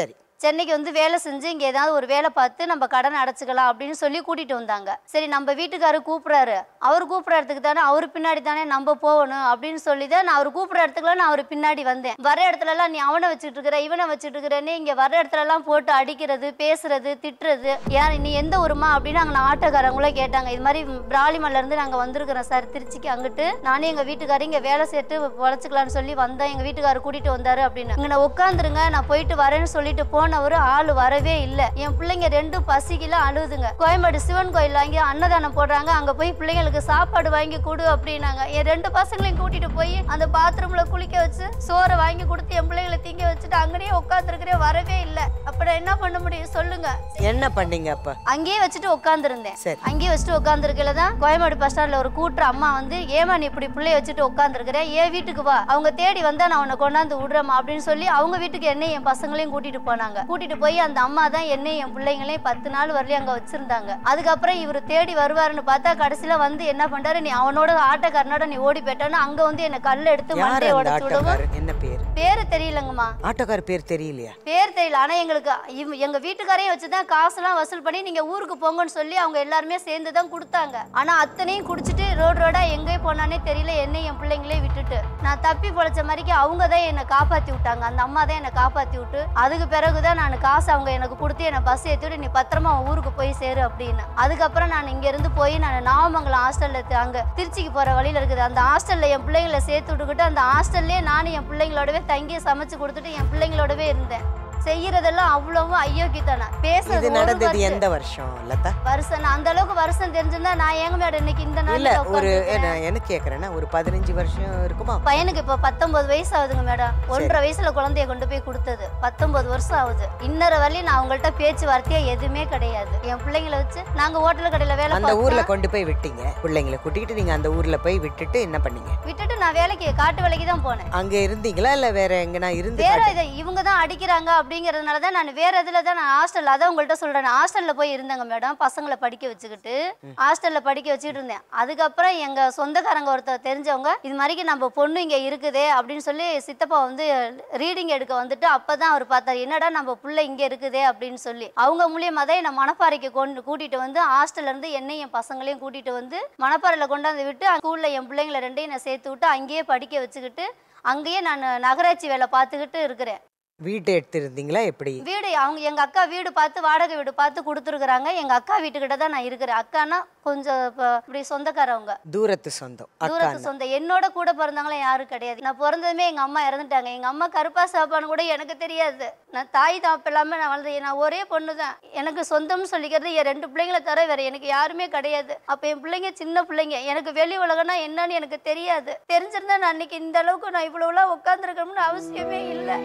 சென்னைக்கு வந்து வேலை செஞ்சு இங்க ஏதாவது ஒரு வேலை பார்த்து நம்ம கடன் அடைச்சிக்கலாம் அப்படின்னு சொல்லி கூட்டிட்டு வந்தாங்க சரி நம்ம வீட்டுக்காரரு கூப்பிடுறாரு அவர் கூப்பிடுற இடத்துக்கு தானே அவர் பின்னாடி தானே நம்ம போகணும் அப்படின்னு சொல்லி தான் நான் அவர் கூப்பிடுற இடத்துக்குலாம் நான் அவர் பின்னாடி வந்தேன் வர இடத்துல எல்லாம் நீ அவனை வச்சுட்டு இருக்கிற இவனை வச்சுட்டு இருக்கிறேன்னு இங்க வர இடத்துல எல்லாம் போட்டு அடிக்கிறது பேசுறது திட்டுறது யார் நீ எந்த ஊருமா அப்படின்னு அங்கே ஆட்டோக்காரங்களே கேட்டாங்க இது மாதிரி பிராலிமல்ல இருந்து நாங்க வந்திருக்கிறோம் சார் திருச்சிக்கு அங்கிட்டு நானே எங்க வீட்டுக்காரர் இங்க வேலை சேர்த்து பொழைச்சிக்கலாம்னு சொல்லி வந்தேன் எங்க வீட்டுக்காரர் கூட்டிட்டு வந்தாரு அப்படின்னு இங்க நான் உட்காந்துருங்க நான் போயிட்டு வரேன்னு சொல்லிட்டு போனவர் ஆள் வரவே இல்லை என் பிள்ளைங்க ரெண்டும் பசிக்கல அழுதுங்க கோயம்பேடு சிவன் கோயில் வாங்கி அன்னதானம் போடுறாங்க அங்க போய் பிள்ளைங்களுக்கு சாப்பாடு வாங்கி கொடு அப்படின்னாங்க என் ரெண்டு பசங்களையும் கூட்டிட்டு போய் அந்த பாத்ரூம்ல குளிக்க வச்சு சோறை வாங்கி கொடுத்து என் பிள்ளைங்களை திங்க வச்சுட்டு அங்கேயே உட்காந்துருக்கிறேன் வரவே இல்லை அப்ப நான் என்ன பண்ண முடியும் சொல்லுங்க என்ன பண்ணீங்க அப்ப அங்கேயே வச்சுட்டு உட்காந்துருந்தேன் சரி. அங்கேயே வச்சுட்டு உட்காந்துருக்கல தான் கோயம்பேடு பஸ் ஸ்டாண்ட்ல ஒரு கூட்டுற அம்மா வந்து ஏமா நீ இப்படி பிள்ளைய வச்சுட்டு உட்காந்துருக்கிற ஏன் வீட்டுக்கு வா அவங்க தேடி வந்தா நான் உன்னை கொண்டாந்து விடுறேம்மா அப்படின்னு சொல்லி அவங்க வீட்டுக்கு என்னையும் என் பசங்களையும் கூட்டிட்டு போனாங்க கூட்டிட்டு போய் அந்த அம்மா தான் என்னையும் என் பிள்ளைங்களையும் பத்து நாள் வரலையும் அங்க வச்சிருந்தாங்க அதுக்கப்புறம் இவர் தேடி வருவாருன்னு பார்த்தா கடைசியில வந்து என்ன பண்றாரு நீ அவனோட ஆட்டக்காரனோட நீ ஓடி போயிட்டான்னு அங்க வந்து என்ன கல்ல எடுத்து யார் மண்டையை அந்த உடச்சு விடவும் ஆட்டோக்காரர் என்ன பேர் பேரு தெரியலங்கம்மா ஆட்டோக்கார் பேர் தெரியலையா பேர் தெரியல ஆனா எங்களுக்கு இவ்- எங்க வீட்டுக்காரையும் வச்சு தான் காசுலாம் வசூல் பண்ணி நீங்க ஊருக்கு போங்கன்னு சொல்லி அவங்க எல்லாருமே சேர்ந்து தான் கொடுத்தாங்க ஆனா அத்தனையும் குடிச்சிட்டு ரோடு ரோடா எங்கே போனானே தெரியல என்னை என் பிள்ளைங்களே விட்டுட்டு நான் தப்பி பொழைச்ச மாதிரிக்கு அவங்க தான் என்னை காப்பாத்தி விட்டாங்க அந்த அம்மா தான் என்னை காப்பாத்தி விட்டு அதுக்கு பிறகுதான் நான் காசு அவங்க எனக்கு கொடுத்து என்னை பஸ் ஏற்றி விட்டு நீ பத்திரமா உன் ஊருக்கு போய் சேரு அப்படின்னு அதுக்கப்புறம் நான் இங்க இருந்து போய் நான் நாவமங்கலம் ஹாஸ்டல்ல அங்க திருச்சிக்கு போற வழியில இருக்குது அந்த ஹாஸ்டல்ல என் பிள்ளைங்களை சேர்த்து விட்டுக்கிட்டு அந்த ஹாஸ்டல்லே நானும் என் பிள்ளைங்களோடவே தங்கி சமைச்சு கொடுத்துட்டு என் பிள்ளைங்களோடவே இருந்தேன் செய்யறதெல்லாம் அவ்வளவும் அயோக்கியத்தானா இது பேசுறது ஒரு நடந்தது வார்த்தை. எந்த வருஷம் லதா வருஷம் நான் அந்த அளவுக்கு வருஷம் தெரிஞ்சிருந்தா நான் ஏங்க மேடம் இன்னைக்கு இந்த இல்ல நாள்ல ஒரு உட்கார்ந்திருக்கிறேன்? என்ன என்ன கேக்குறேன்னா ஒரு பதினஞ்சு வருஷம் இருக்குமா பையனுக்கு இப்ப பத்தொன்பது வயசு ஆகுதுங்க மேடம் ஒன்றரை வயசுல குழந்தைய கொண்டு போய் கொடுத்தது பத்தொன்பது வருஷம் ஆகுது இன்னொரு வரையும் நான் அவங்கள்ட்ட பேச்சுவார்த்தையா எதுவுமே கிடையாது என் பிள்ளைங்களை வச்சு நாங்க ஹோட்டல் கடையில வேலை அந்த ஊர்ல பார்த்தோம் கொண்டு போய் விட்டீங்க பிள்ளைங்களை கூட்டிக்கிட்டு நீங்க அந்த ஊர்ல போய் விட்டுட்டு என்ன பண்ணீங்க விட்டுட்டு நான் வேலைக்கு காட்டு வேலைக்கு தான் போனேன் அங்க இருந்தீங்களா இல்ல வேற எங்கனா இருந்து வேற காட்டு- இதை இவங்க தான் அடிக்கிறாங்க அப்படிங்கறதுனால தான் நான் வேற இதுல தான் நான் ஹாஸ்டல் அதான் உங்கள்ட்ட சொல்றேன் ஹாஸ்டல்ல போய் இருந்தேங்க மேடம் பசங்களை படிக்க வச்சுக்கிட்டு ஹாஸ்டல்ல படிக்க வச்சுக்கிட்டு இருந்தேன் அதுக்கப்புறம் எங்க சொந்தக்காரங்க ஒருத்தர் தெரிஞ்சவங்க இது மாதிரிக்கு நம்ம பொண்ணு இங்க இருக்குதே அப்படின்னு சொல்லி சித்தப்பா வந்து ரீடிங் எடுக்க வந்துட்டு அப்பதான் அவர் பார்த்தாரு என்னடா நம்ம புள்ள இங்க இருக்குதே அப்படின்னு சொல்லி அவங்க மூலியமா தான் என்ன மணப்பாறைக்கு கொண்டு கூட்டிட்டு வந்து ஹாஸ்டல்ல இருந்து என்னையும் என் பசங்களையும் கூட்டிட்டு வந்து மணப்பாறையில கொண்டாந்து விட்டு ஸ்கூல்ல என் பிள்ளைங்களை ரெண்டையும் நான் சேர்த்து விட்டு அங்கேயே படிக்க வச்சுக்கிட்டு அங்கேயே நான் நகராட்சி வேலை பார்த்துக்கிட்டு இருக்கிறேன் வீட்டை எடுத்திருந்தீங்களா எப்படி வீடு அவங்க எங்க அக்கா வீடு பார்த்து வாடகை வீடு பார்த்து கொடுத்துருக்குறாங்க எங்க அக்கா வீட்டுக்கிட்ட தான் நான் இருக்கிறேன் அக்கானா கொஞ்சம் இப்ப இப்படி சொந்தக்காரவங்க தூரத்து சொந்தம் தூரத்து அக்கா சொந்தம் என்னோட கூட பிறந்தவங்களும் யாரும் கிடையாது நான் பிறந்ததுமே எங்க அம்மா இறந்துட்டாங்க எங்க அம்மா கருப்பா சாப்பான்னு கூட எனக்கு தெரியாது நான் தாய் தாப்பு இல்லாம நான் வளர்ந்து நான் ஒரே பொண்ணு தான் எனக்கு சொந்தம்னு சொல்லிக்கிறது என் ரெண்டு பிள்ளைங்களை தவிர வேற எனக்கு யாருமே கிடையாது அப்ப என் பிள்ளைங்க சின்ன பிள்ளைங்க எனக்கு வெளி உலகம்னா என்னன்னு எனக்கு தெரியாது தெரிஞ்சிருந்தா நான் அன்னைக்கு இந்த அளவுக்கு நான் இவ்வளவுலாம் உட்காந்துருக்கணும்னு அவசியமே இல்லை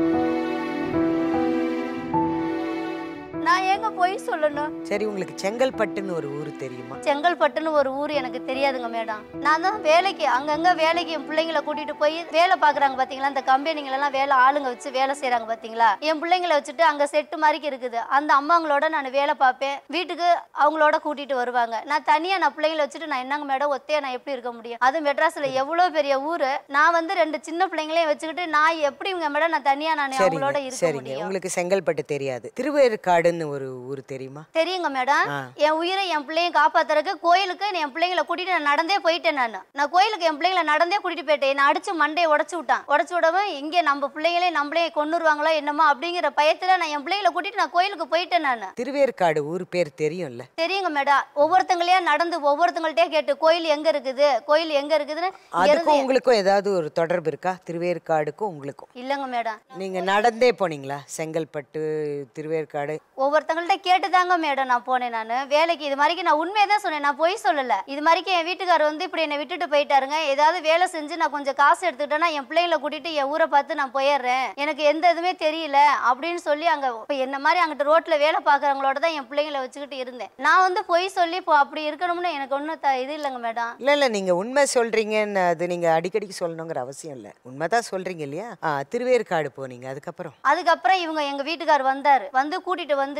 நான் ஏங்க போய் சொல்லணும் சரி உங்களுக்கு செங்கல்பட்டுன்னு ஒரு ஊர் தெரியுமா செங்கல்பட்டுன்னு ஒரு ஊர் எனக்கு தெரியாதுங்க மேடம் நான் தான் வேலைக்கு அங்கங்க வேலைக்கு என் பிள்ளைங்களை கூட்டிட்டு போய் வேலை பாக்குறாங்க பாத்தீங்களா இந்த கம்பெனிங்கள எல்லாம் வேலை ஆளுங்க வச்சு வேலை செய்றாங்க பாத்தீங்களா என் பிள்ளைங்களை வச்சுட்டு அங்க செட்டு மாதிரிக்கு இருக்குது அந்த அம்மாங்களோட நான் வேலை பார்ப்பேன் வீட்டுக்கு அவங்களோட கூட்டிட்டு வருவாங்க நான் தனியா நான் பிள்ளைங்களை வச்சுட்டு நான் என்னங்க மேடம் ஒத்தையா நான் எப்படி இருக்க முடியும் அது மெட்ராஸ்ல எவ்வளவு பெரிய ஊரு நான் வந்து ரெண்டு சின்ன பிள்ளைங்களையும் வச்சுக்கிட்டு நான் எப்படிங்க மேடம் நான் தனியா நான் அவங்களோட சரிங்க இருக்க சரிங்க முடியும் உங்களுக்கு செங்கல்பட்டு தெரியாது திருவேற்காடுன்னு ஒரு ஊர் தெரியுமா தெரியுங்க மேடம் ஆ. என் உயிரை என் பிள்ளையும் காப்பாத்துறதுக்கு கோயிலுக்கு நான் என் பிள்ளைங்களை கூட்டிட்டு நான் நடந்தே போயிட்டேன் நான் நான் கோயிலுக்கு என் பிள்ளைங்களை நடந்தே கூட்டிட்டு போயிட்டேன் நான் அடிச்சு மண்டையை உடச்சு விட்டான் உடச்சு விடவும் இங்கே நம்ம பிள்ளைங்களே நம்மளே கொண்டுருவாங்களோ என்னமோ அப்படிங்கிற பயத்துல நான் என் பிள்ளைங்களை கூட்டிட்டு நான் கோயிலுக்கு போயிட்டேன் நான் திருவேற்காடு ஊர் பேர் தெரியும்ல தெரியுங்க மேடம் ஒவ்வொருத்தங்களையா நடந்து ஒவ்வொருத்தங்கள்ட்டே கேட்டு கோயில் எங்க இருக்குது கோயில் எங்க இருக்குதுன்னு இங்க இருந்து அதுக்கும் உங்களுக்கும் ஏதாவது ஒரு தொடர்பு இருக்கா திருவேற்காடுக்கும் உங்களுக்கும் இல்லைங்க மேடம் நீங்க நடந்தே போனீங்களா செங்கல்பட்டு திருவேற்காடு ஒவ்வொருத்தங்கள்ட்ட கேட்டுதாங்க மேடம் நான் போனேன் நான் வேலைக்கு இது மாதிரிக்கு நான் உண்மையை தான் சொன்னேன் நான் பொய் சொல்லல இது மாதிரிக்கு என் வீட்டுக்காரர் வந்து இப்படி என்னை விட்டுட்டு போயிட்டாருங்க ஏதாவது வேலை செஞ்சு நான் கொஞ்சம் காசு எடுத்துக்கிட்டேன்னா என் பிள்ளைங்களை கூட்டிட்டு என் ஊரை பார்த்து நான் போயிடுறேன் எனக்கு எந்த இதுவுமே தெரியல அப்படின்னு சொல்லி அங்க இப்போ என்ன மாதிரி அங்கிட்ட ரோட்ல வேலை பார்க்குறவங்களோட தான் என் பிள்ளைங்களை வச்சுக்கிட்டு இருந்தேன் நான் வந்து பொய் சொல்லி இப்போ அப்படி இருக்கணும்னு எனக்கு ஒன்றும் த இது இல்லைங்க மேடம் இல்ல இல்ல நீங்க உண்மை சொல்றீங்கன்னு அது நீங்க அடிக்கடிக்கு சொல்லணுங்கிற அவசியம் இல்ல உண்மைதான் சொல்றீங்க இல்லையா ஆ, திருவேற்காடு போனீங்க அதுக்கப்புறம் அதுக்கப்புறம் இவங்க எங்க வீட்டுக்கார் வந்தாரு வந்து கூட்டிட்டு வந்துட்டு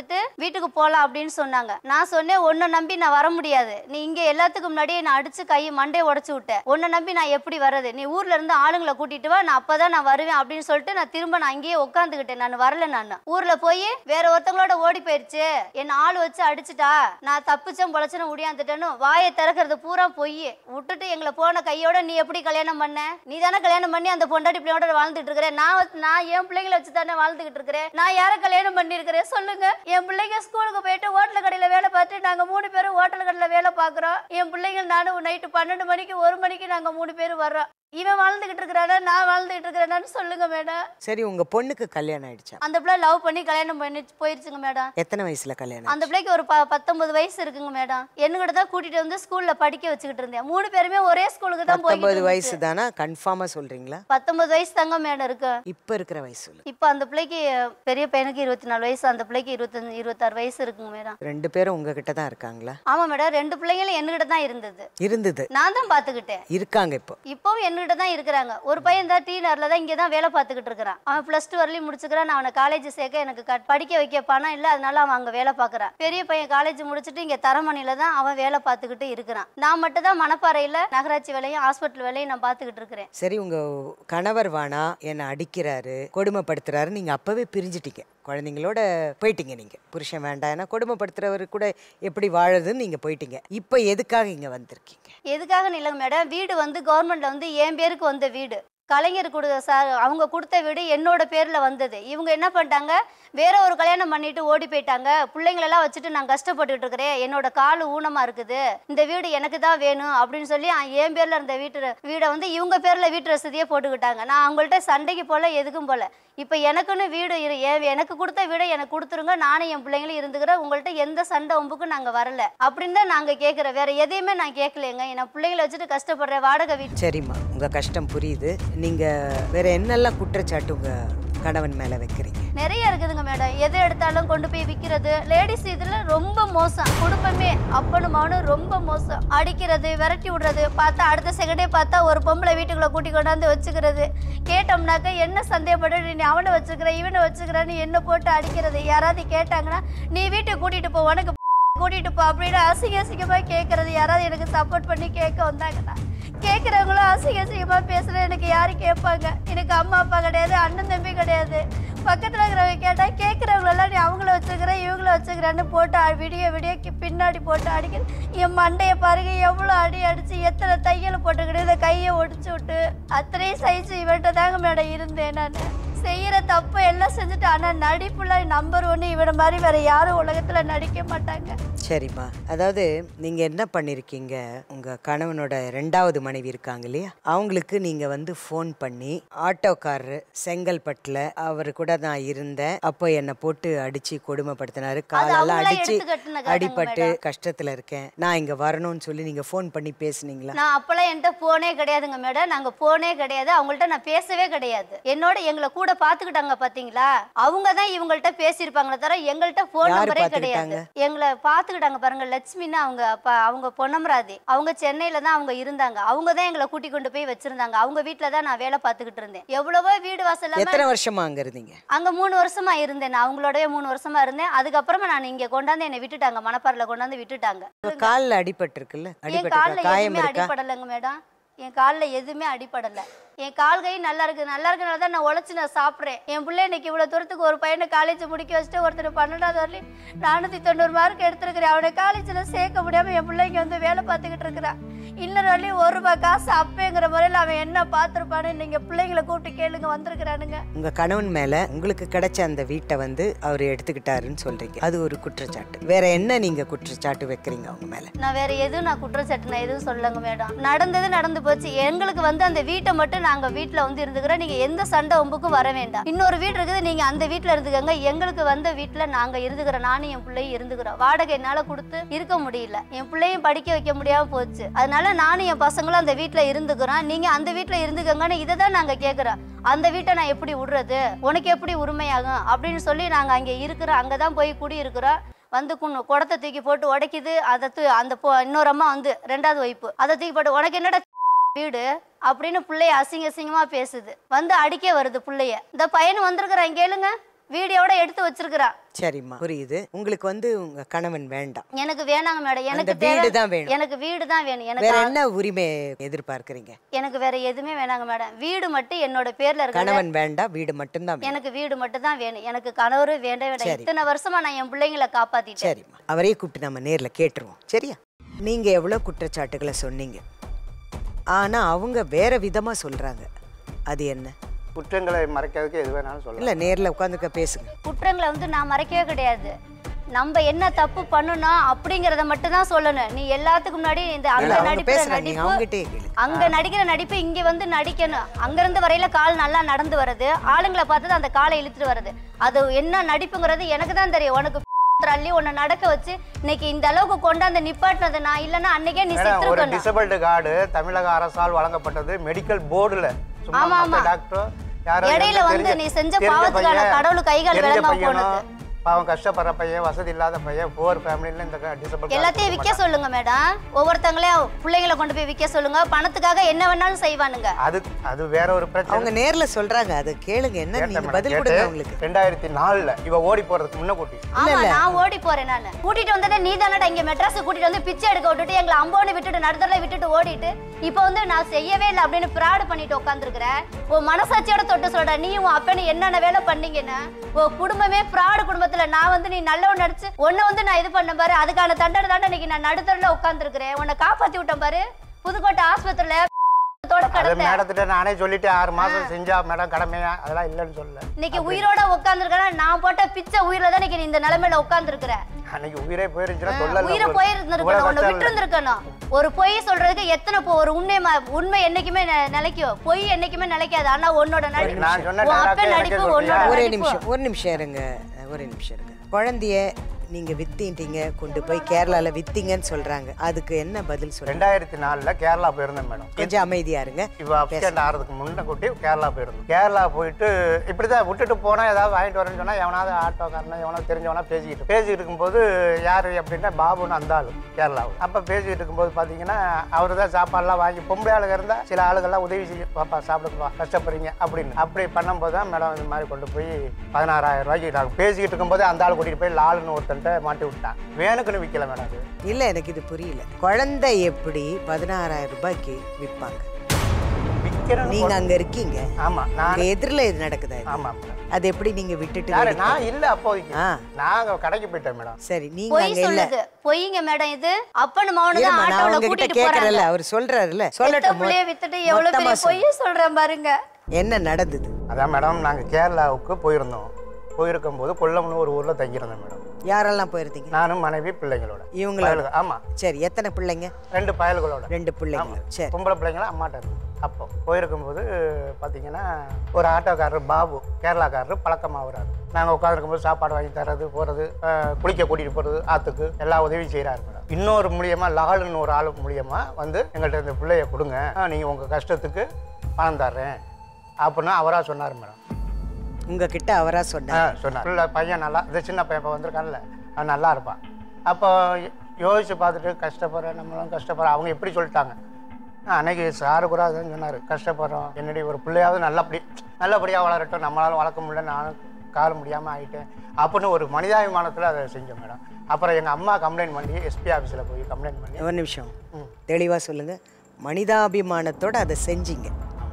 வந்துட்டு வீட்டுக்கு போலாம் அப்படின்னு சொன்னாங்க நான் சொன்னேன் உன்னை நம்பி நான் வர முடியாது நீ இங்க எல்லாத்துக்கும் முன்னாடியே நான் அடிச்சு கை மண்டையை உடைச்சு விட்டேன் உன்னை நம்பி நான் எப்படி வர்றது நீ ஊர்ல இருந்து ஆளுங்களை கூட்டிட்டு வா நான் அப்பதான் நான் வருவேன் அப்படின்னு சொல்லிட்டு நான் திரும்ப நான் அங்கேயே உட்காந்துக்கிட்டேன் நான் வரல நான் ஊர்ல போய் வேற ஒருத்தவங்களோட ஓடி போயிருச்சு என்ன ஆள் வச்சு அடிச்சுட்டா நான் தப்பிச்சேன் பொழைச்சேன்னு உடியாந்துட்டேன்னு வாயை திறக்கிறது பூரா பொய் விட்டுட்டு எங்களை போன கையோட நீ எப்படி கல்யாணம் பண்ண நீ தானே கல்யாணம் பண்ணி அந்த பொண்டாட்டி பிள்ளையோட வாழ்ந்துட்டு இருக்கிறேன் நான் வந்து- நான் என் பிள்ளைங்களை வச்சு தானே வாழ்ந்துகிட்டு இருக்கிறேன் நான் யாரை கல்யாணம் பண்ணியிருக்கிறேன் சொல்லுங்க என் பிள்ளைங்க ஸ்கூலுக்கு போயிட்டு ஹோட்டல் கடையில வேலை பார்த்து நாங்க மூணு பேரும் ஹோட்டல் கடையில வேலை பார்க்குறோம் என் பிள்ளைங்க நானும் நைட்டு பன்னெண்டு மணிக்கு ஒரு மணிக்கு நாங்க மூணு பேரும் வர்றோம் இவன் வாழ்ந்துகிட்டு இருக்கிறானா நான் வாழ்ந்துகிட்டு இருக்கிறேனான்னு சொல்லுங்க மேடம் சரி உங்க பொண்ணுக்கு கல்யாணம் ஆயிடுச்சா அந்த பிள்ளை லவ் பண்ணி கல்யாணம் பண்ணி போயிருச்சுங்க மேடம் எத்தனை வயசுல கல்யாணம் அந்த பிள்ளைக்கு ஒரு ப பத்தொன்பது வயசு இருக்குங்க மேடம் என்னகிட்ட தான் கூட்டிட்டு வந்து ஸ்கூல்ல படிக்க வச்சுக்கிட்டு இருந்தேன் மூணு பேருமே ஒரே ஸ்கூலுக்கு தான் பத்தொன்பது போயிட்டு வயசு தானா கன்ஃபார்மா சொல்றீங்களா பத்தொன்பது வயசு தாங்க மேடம் இருக்கு இப்ப இருக்கிற வயசு சொல்லு இப்போ அந்த பிள்ளைக்கு பெரிய பையனுக்கு இருபத்தி நாலு வயசு அந்த பிள்ளைக்கு இருபத்தஞ்சு இருபத்தாறு வயசு இருக்குங்க மேடம் ரெண்டு பேரும் உங்ககிட்ட தான் இருக்காங்களா ஆமா மேடம் ரெண்டு பிள்ளைங்களும் என்கிட்ட தான் இருந்தது இருந்தது நான் தான் பாத்துக்கிட்டேன் இருக்காங்க இப்போ இப்போவும் என்கிட்ட தான் இருக்கிறாங்க ஒரு பையன் தான் டி நகர்ல தான் இங்கே தான் வேலை பார்த்துக்கிட்டு இருக்கிறான் அவன் ப்ளஸ் டூ வரலையும் முடிச்சுக்கிறான் நான் அவனை காலேஜ் சேர்க்க எனக்கு க- படிக்க வைக்க பணம் இல்லை அதனால அவன் அங்கே வேலை பார்க்குறான் பெரிய பையன் காலேஜ் முடிச்சுட்டு இங்கே தரமணியில தான் அவன் வேலை பார்த்துக்கிட்டு இருக்கிறான் நான் மட்டும் தான் மணப்பாறையில் நகராட்சி வேலையும் ஹாஸ்பிட்டல் வேலையும் நான் பார்த்துக்கிட்டு இருக்கிறேன் சரி உங்க கணவர் வானா என்னை அடிக்கிறாரு கொடுமைப்படுத்துறாரு நீங்க அப்பவே பிரிஞ்சிட்டீங்க குழந்தைங்களோட போயிட்டீங்க நீங்க புருஷன் வேண்டாம் ஏன்னா கொடுமைப்படுத்துறவர் கூட எப்படி வாழுதுன்னு நீங்க போயிட்டீங்க இப்போ எதுக்காக இங்க வந்திருக்கீங்க எதுக்காக இல்லைங்க மேடம் வீடு வந்து கவர்மெண்ட்ல வந்து என் பேருக்கு வந்த வீடு கலைஞர் கொடு சார் அவங்க கொடுத்த வீடு என்னோட பேர்ல வந்தது இவங்க என்ன பண்ணிட்டாங்க வேற ஒரு கல்யாணம் பண்ணிட்டு ஓடி போயிட்டாங்க பிள்ளைங்களெல்லாம் வச்சுட்டு நான் கஷ்டப்பட்டுட்டு இருக்கிறேன் என்னோட கால் ஊனமா இருக்குது இந்த வீடு எனக்கு தான் வேணும் அப்படின்னு சொல்லி அ- என் பேர்ல இருந்த வீட்டு வீடை வந்து இவங்க பேர்ல வீட்டு ரசதியே போட்டுக்கிட்டாங்க நான் அவங்கள்ட்ட சண்டைக்கு போல எதுக்கும் போல இப்போ எனக்குன்னு வீடு இரு என் எனக்கு கொடுத்த வீடை எனக்கு கொடுத்துருங்க நானும் என் பிள்ளைங்களும் இருந்துக்கிறேன் உங்கள்ட்ட எந்த சண்டை ஒம்புக்கும் நாங்கள் வரல அப்படின்னு தான் நாங்கள் கேட்குறோம் வேற எதையுமே நான் கேட்கலைங்க நான் பிள்ளைங்களை வச்சுட்டு கஷ்டப்படுறேன் வாடகை வீட்டு சரிம்மா உங்க கஷ்டம் புரியுது நீங்க வேற என்னெல்லாம் குற்றச்சாட்டு உங்க கணவன் மேல வைக்கிறீங்க நிறைய இருக்குதுங்க மேடம் எது எடுத்தாலும் கொண்டு போய் விற்கிறது லேடிஸ் இதில் ரொம்ப மோசம் குடும்பமே அப்பனும் மகனும் ரொம்ப மோசம் அடிக்கிறது விரட்டி விடுறது பார்த்தா அடுத்த செகண்டே பார்த்தா ஒரு பொம்பளை வீட்டுக்குள்ளே கூட்டி கொண்டாந்து வச்சுக்கிறது கேட்டோம்னாக்க என்ன சந்தேகப்பட்டு நீ அவனை வச்சுக்கிற இவனை வச்சுக்கிறன்னு என்ன போட்டு அடிக்கிறது யாராவது கேட்டாங்கன்னா நீ வீட்டுக்கு கூட்டிட்டு போ உனக்கு கூட்டிட்டு போ அப்படின்னு அசிங்க அசிங்கமா கேட்கறது யாராவது எனக்கு சப்போர்ட் பண்ணி கேட்க வந்தாங்கன்னா கேட்குறவங்களும் அசிங்க அசிங்கமா பேசுற எனக்கு யாரு கேட்பாங்க எனக்கு அம்மா அப்பா கிடையாது அண்ணன் தம்பி கிடையாது பக்கத்துல இருக்கிறவங்க கேட்டா கேட்குறவங்களெல்லாம் நீ அவங்கள வச்சுக்கிற இவங்கள வச்சுக்கிறேன்னு போட்டு அ- விடிய விடிய கி- பின்னாடி போட்டு அடிக்கிறது என் மண்டையை பாருங்க எவ்வளோ அடி அடிச்சு எத்தனை தையல் போட்டுக்கிட்டு இந்த கையை ஒடிச்சு விட்டு அத்தனையும் சைஸ் இவன்கிட்ட தாங்க மேடம் இருந்தேன் நான் செய்யற தப்பு எல்லாம் செஞ்சுட்டு ஆனா நடிப்புல நம்பர் ஒன்று இவனை மாதிரி வேற யாரும் உலகத்துல நடிக்க மாட்டாங்க சரிம்மா அதாவது நீங்க என்ன பண்ணிருக்கீங்க உங்க கணவனோட ரெண்டாவது மனைவி இருக்காங்க இல்லையா அவங்களுக்கு நீங்க வந்து ஃபோன் பண்ணி ஆட்டோக்காரரு செங்கல்பட்டுல அவர் கூட நான் இருந்தேன் அப்போ என்னை போட்டு அடிச்சு கொடுமைப்படுத்தினாரு காலெல்லாம் அவங்களா அடிச்சு எடுத்து கட்டுன கதைங்க அடிபட்டு கஷ்டத்துல இருக்கேன் நான் இங்க வரணும்னு சொல்லி நீங்க ஃபோன் பண்ணி பேசுனீங்களா நான் அப்பெல்லாம் என்கிட்ட போனே கிடையாதுங்க மேடம் நாங்க போனே கிடையாது அவங்கள்ட்ட நான் பேசவே கிடையாது என்னோட எங்களை கூட பாத்துக்கிட்டாங்க பாத்தீங்களா அவங்க தான் இவங்கள்ட்ட பேசியிருப்பாங்களே தவிர எங்கள்கிட்ட போன் யாரு நம்பரே பாத்துக்கிட்டாங்க? கிடையாது எங்களை பாத்துக்கிட்டாங்க பாருங்க லட்சுமின்னு அவங்க அப்பா அவங்க பொன்னமராதி அவங்க சென்னையில தான் அவங்க இருந்தாங்க அவங்க தான் எங்களை கூட்டி கொண்டு போய் வச்சிருந்தாங்க அவங்க வீட்ல தான் நான் வேலை பார்த்துக்கிட்டு இருந்தேன் எவ்வளவோ வீடு வாசல் இல்லாம எத்தனை வருஷமா அங்க இருந்தீங்க அங்க மூணு வருஷமா இருந்தேன் நான் அவங்களோடவே மூணு வருஷமா இருந்தேன் அதுக்கப்புறமா நான் இங்க கொண்டாந்து என்னை விட்டுட்டாங்க மணப்பாறையில கொண்டாந்து விட்டுட்டாங்க உங்க கால்ல அடிபட்டு இருக்குல்ல என் அடிபட்டு காலில் காயம் எதுவுமே இருக்கா அடிபடலைங்க மேடம் என் காலில் எதுவுமே அடிபடலை என் கால் கை நல்லா இருக்கு நல்லா இருக்கனால தான் நான் உழைச்சி நான் சாப்பிட்றேன் என் பிள்ளை இன்னைக்கு இவ்வளோ தூரத்துக்கு ஒரு பையனை காலேஜ் முடிக்க வச்சுட்டு ஒருத்தர் பன்னெண்டாவது வரலையும் நானூற்றி தொண்ணூறு மார்க் எடுத்துருக்கிறேன் அவனை காலேஜில் சேர்க்க முடியாமல் என் பிள்ளைங்க வந்து வேலை பார்த்துக்கிட்டு இருக்கிறான் இன்னொரு வரலையும் ஒரு ரூபாய் காசு அப்பேங்கிற முறையில் அவன் என்ன பார்த்துருப்பான்னு நீங்கள் பிள்ளைங்களை கூப்பிட்டு கேளுங்க வந்திருக்கிறானுங்க உங்க கணவன் மேல உங்களுக்கு கிடைச்ச அந்த வீட்டை வந்து அவர் எடுத்துக்கிட்டாருன்னு சொல்றீங்க அது ஒரு குற்றச்சாட்டு வேற என்ன நீங்க குற்றச்சாட்டு வைக்கிறீங்க அவங்க மேல நான் வேற எதுவும் நான் குற்றச்சாட்டு நான் எதுவும் சொல்லங்க மேடம் நடந்தது நடந்து போச்சு எங்களுக்கு வந்து அந்த வீட்டை மட்டும் நாங்க வீட்ல வந்து இருந்துக்கிறோம் நீங்க எந்த சண்டை ஒம்புக்கும் வர வேண்டாம் இன்னொரு வீடு இருக்குது நீங்க அந்த வீட்ல இருந்துக்கங்க எங்களுக்கு வந்த வீட்ல நாங்க இருந்துக்கிறோம் நானும் என் பிள்ளையும் இருந்துக்கிறோம் வாடகை என்னால கொடுத்து இருக்க முடியல என் பிள்ளையும் படிக்க வைக்க முடியாம போச்சு அதனால நானும் என் பசங்களும் அந்த வீட்ல இருந்துக்கிறோம் நீங்க அந்த வீட்ல இருந்துக்கங்கன்னு இதை தான் நாங்க கேக்குறோம் அந்த வீட்டை நான் எப்படி விடுறது உனக்கு எப்படி உரிமையாகும் அப்படின்னு சொல்லி நாங்க அங்க இருக்கிறோம் அங்கதான் போய் குடி இருக்கிறோம் வந்து குன்னு குடத்தை தூக்கி போட்டு உடைக்குது அதை தூ அந்த பொ இன்னொரு அம்மா வந்து ரெண்டாவது வைப்பு அதை தூக்கி போட்டு உனக்கு என்னடா வீடு அப்படின்னு பிள்ளைய அசிங்க அசிங்கமா பேசுது வந்து அடிக்க வருது பிள்ளைய இந்த பையன் வந்திருக்கிறான் கேளுங்க வீடியோட எடுத்து வச்சிருக்கிறா சரிம்மா புரியுது உங்களுக்கு வந்து உங்க கணவன் வேண்டாம் எனக்கு வேணாங்க மேடம் எனக்கு வீடு தேவை தான் வேணும். எனக்கு வீடு தான் வேணும் வேற எனக்கு என்ன உரிமை எதிர்பார்க்கறீங்க எனக்கு வேற எதுவுமே வேணாங்க மேடம் வீடு மட்டும் என்னோட பேர்ல இருக்கு கணவன் வேண்டாம் வீடு மட்டும்தான் வேணும் எனக்கு வீடு மட்டும் தான் வேணும் எனக்கு கணவரு வேண்டே வேண்டாம் சரி. இத்தனை வருஷமா நான் என் பிள்ளைங்களை காப்பாத்திட்டேன் சரிம்மா அவரையே கூப்பிட்டு நம்ம நேர்ல கேட்டுருவோம் சரியா நீங்க எவ்வளவு குற்றச்சாட்டுகளை சொன்னீங்க ஆனா அவங்க வேற விதமா சொல்றாங்க அது என்ன குற்றங்களை மறைக்கிறதுக்கு எது வேணாலும் சொல்லலாம் இல்ல நேர்ல உட்காந்துக்க பேசுங்க குற்றங்களை வந்து நான் மறைக்கவே கிடையாது நம்ம என்ன தப்பு பண்ணணும் அப்படிங்கறத மட்டும் தான் சொல்லணும் நீ எல்லாத்துக்கும் முன்னாடி இந்த இல்ல, அங்க அவங்க நடிக்கிற பேசுறாங்க நீங்க நடிப்பு அவங்ககிட்டயே கேளுங்க அங்க நடிக்கிற நடிப்பு இங்க வந்து நடிக்கணும் அங்க இருந்து வரையில கால் நல்லா நடந்து வருது ஆளுங்களை பார்த்தது அந்த காலை இழுத்துட்டு வருது அது என்ன நடிப்புங்கிறது எனக்கு தான் தெரியும் உனக்கு அள்ளி உன்னை நடக்க வச்சு இன்னைக்கு இந்த அளவுக்கு கொண்டாந்து நிப்பாட்டினது நான் இல்லைன்னா அன்னைக்கே நீ மேடம் ஒரு செத்துருக்கணும் டிசபிள்டு கார்டு தமிழக அரசால் வழங்கப்பட்டது மெடிக்கல் போர்டுல சும்மா ஆமா, மத்த ஆமா. டாக்டர் யாரோ இடையில எனக்கு வந்து தெரிஞ்ச- நீ செஞ்ச தெரிஞ்ச பாவத்துக்கான பையன், கடவுள் கை கால் தெரிஞ்ச விளங்காம பையனும், போனது. பாவம் கஷ்டப்படுற பையன் வசதி இல்லாத பையன் புவர் ஃபேமிலில இந்த டிசபிள் எல்லாத்தையும் விற்க சொல்லுங்க மேடம் ஒவ்வொருத்தங்களையும் பிள்ளைங்களை கொண்டு போய் விற்க சொல்லுங்க பணத்துக்காக என்ன வேணாலும் செய்வானுங்க அது அது வேற ஒரு பிரச்சனை அவங்க நேர்ல சொல்றாங்க அதை கேளுங்க என்ன கேட்டேன் நீங்க மேடம், பதில் கேட்டு கொடுங்க அவங்களுக்கு ரெண்டாயிரத்தி நாலுல இவ ஓடி போறதுக்கு முன்ன கூட்டி ஆமா நான் ஓடி போறேன் நான் கூட்டிட்டு வந்ததே நீ தானடா இங்க மெட்ராஸ் கூட்டிட்டு வந்து பிச்சை எடுக்க விட்டுட்டு எங்களை அம்போன்னு விட்டுட்டு நடுத்தரல விட்டுட்டு ஓடிட்டு இப்போ வந்து நான் செய்யவே இல்லை அப்படின்னு பிராடு பண்ணிட்டு உட்காந்துருக்கிறேன் உன் மனசாட்சியோட தொட்டு சொல்ற நீ உன் அப்பனு என்னென்ன வேலை பண்ணீங்கன்னு உன் குடும்பமே பிராடு குடும்பத்துல நான் வந்து நீ நல்லவன் நடிச்சு உன்னை வந்து நான் இது பண்ண பாரு அதுக்கான தண்டனை தானே இன்னைக்கு நான் நடுத்தரல உட்காந்துருக்கிறேன் உன்னை காப்பாத்தி விட்டேன் பாரு புதுக்கோட்டை ஆஸ்பத்திரியில தோட அது கடந்த மேடத்திட்ட நானே சொல்லிட்டு ஆறு மாசம் செஞ்சா மேடம் கடமையா அதெல்லாம் இல்லைன்னு சொல்லல இன்னைக்கு உயிரோட உட்காந்துருக்கேன் நான் போட்ட பிச்சை உயிரில தான் இன்னைக்கு நீ இந்த நிலைமையில உட்காந்துருக்கிற அன்னைக்கு உயிரே போயிருந்துச்சுன்னா சொல்லல உயிரை உங்களுக்கு. போயிருந்திருக்கணும் இவ்வளவு உன்னை கஷ்டம் விட்டு இல்ல. இருந்திருக்கணும் ஒரு பொய் சொல்றதுக்கு எத்தனை போ ஒரு உண்மை ம- உண்மை என்னைக்குமே நெ- நிலைக்கும் பொய் என்னைக்குமே நிலைக்காது ஆனா உன்னோட நடிப்பு நான் சொன்ன உன் அப்பன் dialogue நடிப்பு எனக்கே உன்னோட சொல்றியா? ஒரே நடிப்பு நிமிஷம் ஒரு நிமிஷம் இருங்க ஒரே நிமிஷம் இருங்க குழந்தைய நீங்க வித்திட்டீங்க கொண்டு போய் கேரளால வித்தீங்கன்னு சொல்றாங்க அதுக்கு என்ன பதில் சொல்றீங்க ரெண்டாயிரத்தி நாலுல கேரளா போயிருந்தேன் மேடம் கொஞ்சம் அமைதியா இருங்க இவ அப்சென்ட் ஆகிறதுக்கு முன்ன கூட்டி கேரளா போயிருந்தோம் கேரளா போயிட்டு இப்படிதான் விட்டுட்டு போனா ஏதாவது வாங்கிட்டு வரேன்னு சொன்னா எவனாவது ஆட்டோக்காரனா எவனோ தெரிஞ்சவனா பேசிக்கிட்டு பேசிக்கிட்டு இருக்கும்போது யாரு அப்படின்னா பாபுன்னு அந்த ஆளு கேரளாவில் அப்ப பேசிக்கிட்டு இருக்கும்போது பாத்தீங்கன்னா அவரு தான் சாப்பாடுலாம் வாங்கி பொம்பளை ஆளுங்க இருந்தா சில ஆளுகள்லாம் உதவி செய்யும் பாப்பா சாப்பிடுப்பா கஷ்டப்படுறீங்க அப்படின்னு அப்படி பண்ணும்போது தான் மேடம் இந்த மாதிரி கொண்டு போய் பதினாறாயிரம் ரூபாய்க்கு நாங்கள் பேசிக்கிட்டு இருக்கும்போது அந்த ஆள் கூட்டிட்டு போய் லாலுன்னு ஒருத்தன்ட்ட மாட்டி விட்டான் வேணுக்குன்னு விற்கல மேடம் அது இல்ல எனக்கு இது புரியல குழந்தை எப்படி பதினாறாயிரம் ரூபாய்க்கு விற்பாங்க விற்கிறேன்னு நீங்க அங்க இருக்கீங்க ஆமா நான் அங்க எதிரில் இது நடக்குதா இது? ஆமா மேடம் அது எப்படி நீங்க விட்டுட்டு யாரு வெளிய- நான் இல்ல அப்போதைக்கு ஆ நாங்க கடைக்கு போயிட்டேன் மேடம் சரி நீங்க பொய் அங்க இல்ல சொல்லுது பொய்ங்க மேடம் இது அப்பனு மௌனு தான் இருமா, நான் ஆட்டோல உங்ககிட்ட கூட்டிட்டு போறாங்க கேக்குறேன்ல அவர் சொல்றாருல்ல பெத்த சொல்லட்டும் புள்ளைய வித்துட்டு எவ்வளவு மொத்தமா பெரிய சொல்லு. பொய்ய சொல்றேன் பாருங்க என்ன நடந்தது அதான் மேடம் நாங்க கேரளாவுக்கு போயிருந்தோம் போயிருக்கும் போது கொல்லம்னு ஒரு ஊர்ல தங்கியிருந்தோம் மேடம் யாரெல்லாம் போயிருந்தீங்க நானும் மனைவி பிள்ளைங்களோட இவங்களோட பயலுக- ஆமா சரி எத்தனை பிள்ளைங்க ரெண்டு பயல்களோட ரெண்டு பிள்ளைங்க சரி பொம்பளை பிள்ளைங்களும் அம்மாட்ட இருந்து அப்போ போயிருக்கும்போது பார்த்தீங்கன்னா ஒரு ஆட்டோக்காரர் பாபு கேரளாக்காரர் பழக்கமாகறாரு நாங்கள் உட்காந்துருக்கும்போது சாப்பாடு வாங்கி தர்றது போகிறது குளிக்க கூட்டிகிட்டு போகிறது ஆற்றுக்கு எல்லா உதவியும் செய்கிறாரு மேடம் இன்னொரு மூலியமாக லாலுன்னு ஒரு ஆள் மூலியமாக வந்து எங்கள்கிட்ட இந்த பிள்ளைய கொடுங்க நீங்கள் உங்கள் கஷ்டத்துக்கு பணம் தர்றேன் அப்படின்னு அவராக சொன்னார் மேடம் உங்ககிட்ட அவரா ஆ சொன்னார் சொன்னார் பிள்ளை பையன் நல்லா இந்த சின்ன பையன் இப்போ வந்திருக்கான்ல அவன் நல்லா இருப்பான் அப்போ யோ- யோசிச்சு பார்த்துட்டு கஷ்டப்படுறேன் நம்மளும் கஷ்டப்படுறோம் அவங்க எப்படி சொல்லிட்டாங்க ஆ, அன்னைக்கு சாரு கூட அதான் சொன்னார் கஷ்டப்படுறோம் என்னுடைய ஒரு பிள்ளையாவது நல்லபடி நல்லபடியாக வளரட்டும் நம்மளால வளர்க்க முடியல நானும் கால முடியாமல் ஆயிட்டேன் அப்படின்னு ஒரு மனிதாபிமானத்தில் அதை செஞ்சோம் மேடம் அப்புறம் எங்கள் அம்மா கம்ப்ளைண்ட் பண்ணி எஸ்பி ஆஃபீஸில் போய் கம்ப்ளைண்ட் பண்ணி ஒரு நிமிஷம் தெளிவா சொல்லுங்க மனிதாபிமானத்தோட அதை செஞ்சீங்க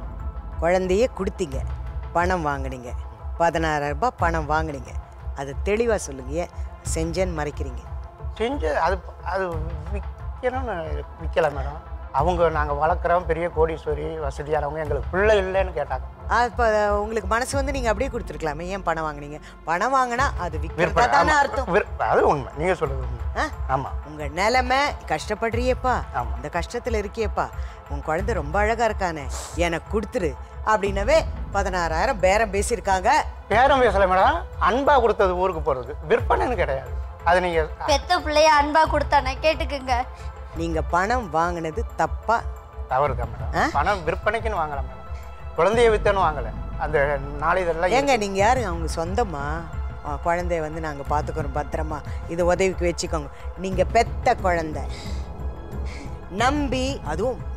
குழந்தைய கொடுத்தீங்க பணம் வாங்குனீங்க பதினாறாயிரம் ரூபாய் பணம் வாங்குனீங்க அதை தெளிவா சொல்லுங்க ஏன் செஞ்சேன்னு மறைக்கிறீங்க செஞ்சு அது அது விற்கணும்னு விற்கலை மேடம் அவங்க நாங்கள் வளர்க்குறோம் பெரிய கோடீஸ்வரி வசதியானவங்க எங்களுக்கு பிள்ளை இல்லைன்னு கேட்டாங்க அப்போ உங்களுக்கு மனசு வந்து நீங்க அப்படியே கொடுத்துருக்கலாமே ஏன் பணம் வாங்குனீங்க பணம் வாங்கினா அது விற்கிறதா விற்பனை தானே ஆமா. அர்த்தம் விற்- அது உண்மை நீங்க சொல்றது உண்மை ஆ? ஆமா உங்க நிலைமை கஷ்டப்படுறியேப்பா ஆமா. இந்த கஷ்டத்துல இருக்கியேப்பா உன் குழந்தை ரொம்ப அழகா இருக்கானே எனக்கு கொடுத்துரு அப்படின்னவே பதினாறாயிரம் பேரம் பேசியிருக்காங்க பேரம் பேசல மேடம் அன்பா கொடுத்தது ஊருக்கு போறது விற்பனைன்னு கிடையாது அது நீங்க பெத்த பிள்ளைய அன்பா கொடுத்தானே கேட்டுக்குங்க நீங்க பணம் வாங்கினது தப்பா தவறு தான் ஆ? மேடம் பணம் விற்பனைக்குன்னு வாங்கல மேடம் குழந்தைய வித்தன்னு வாங்கல அந்த நாளிதெல்லாம் ஏங்க நீங்க யாரு அவங்க சொந்தமா ஆ, குழந்தைய வந்து நாங்க பாத்துக்கிறோம் பத்திரமா இது உதவிக்கு வச்சுக்கோங்க நீங்க பெத்த குழந்தை நம்பி அதுவும்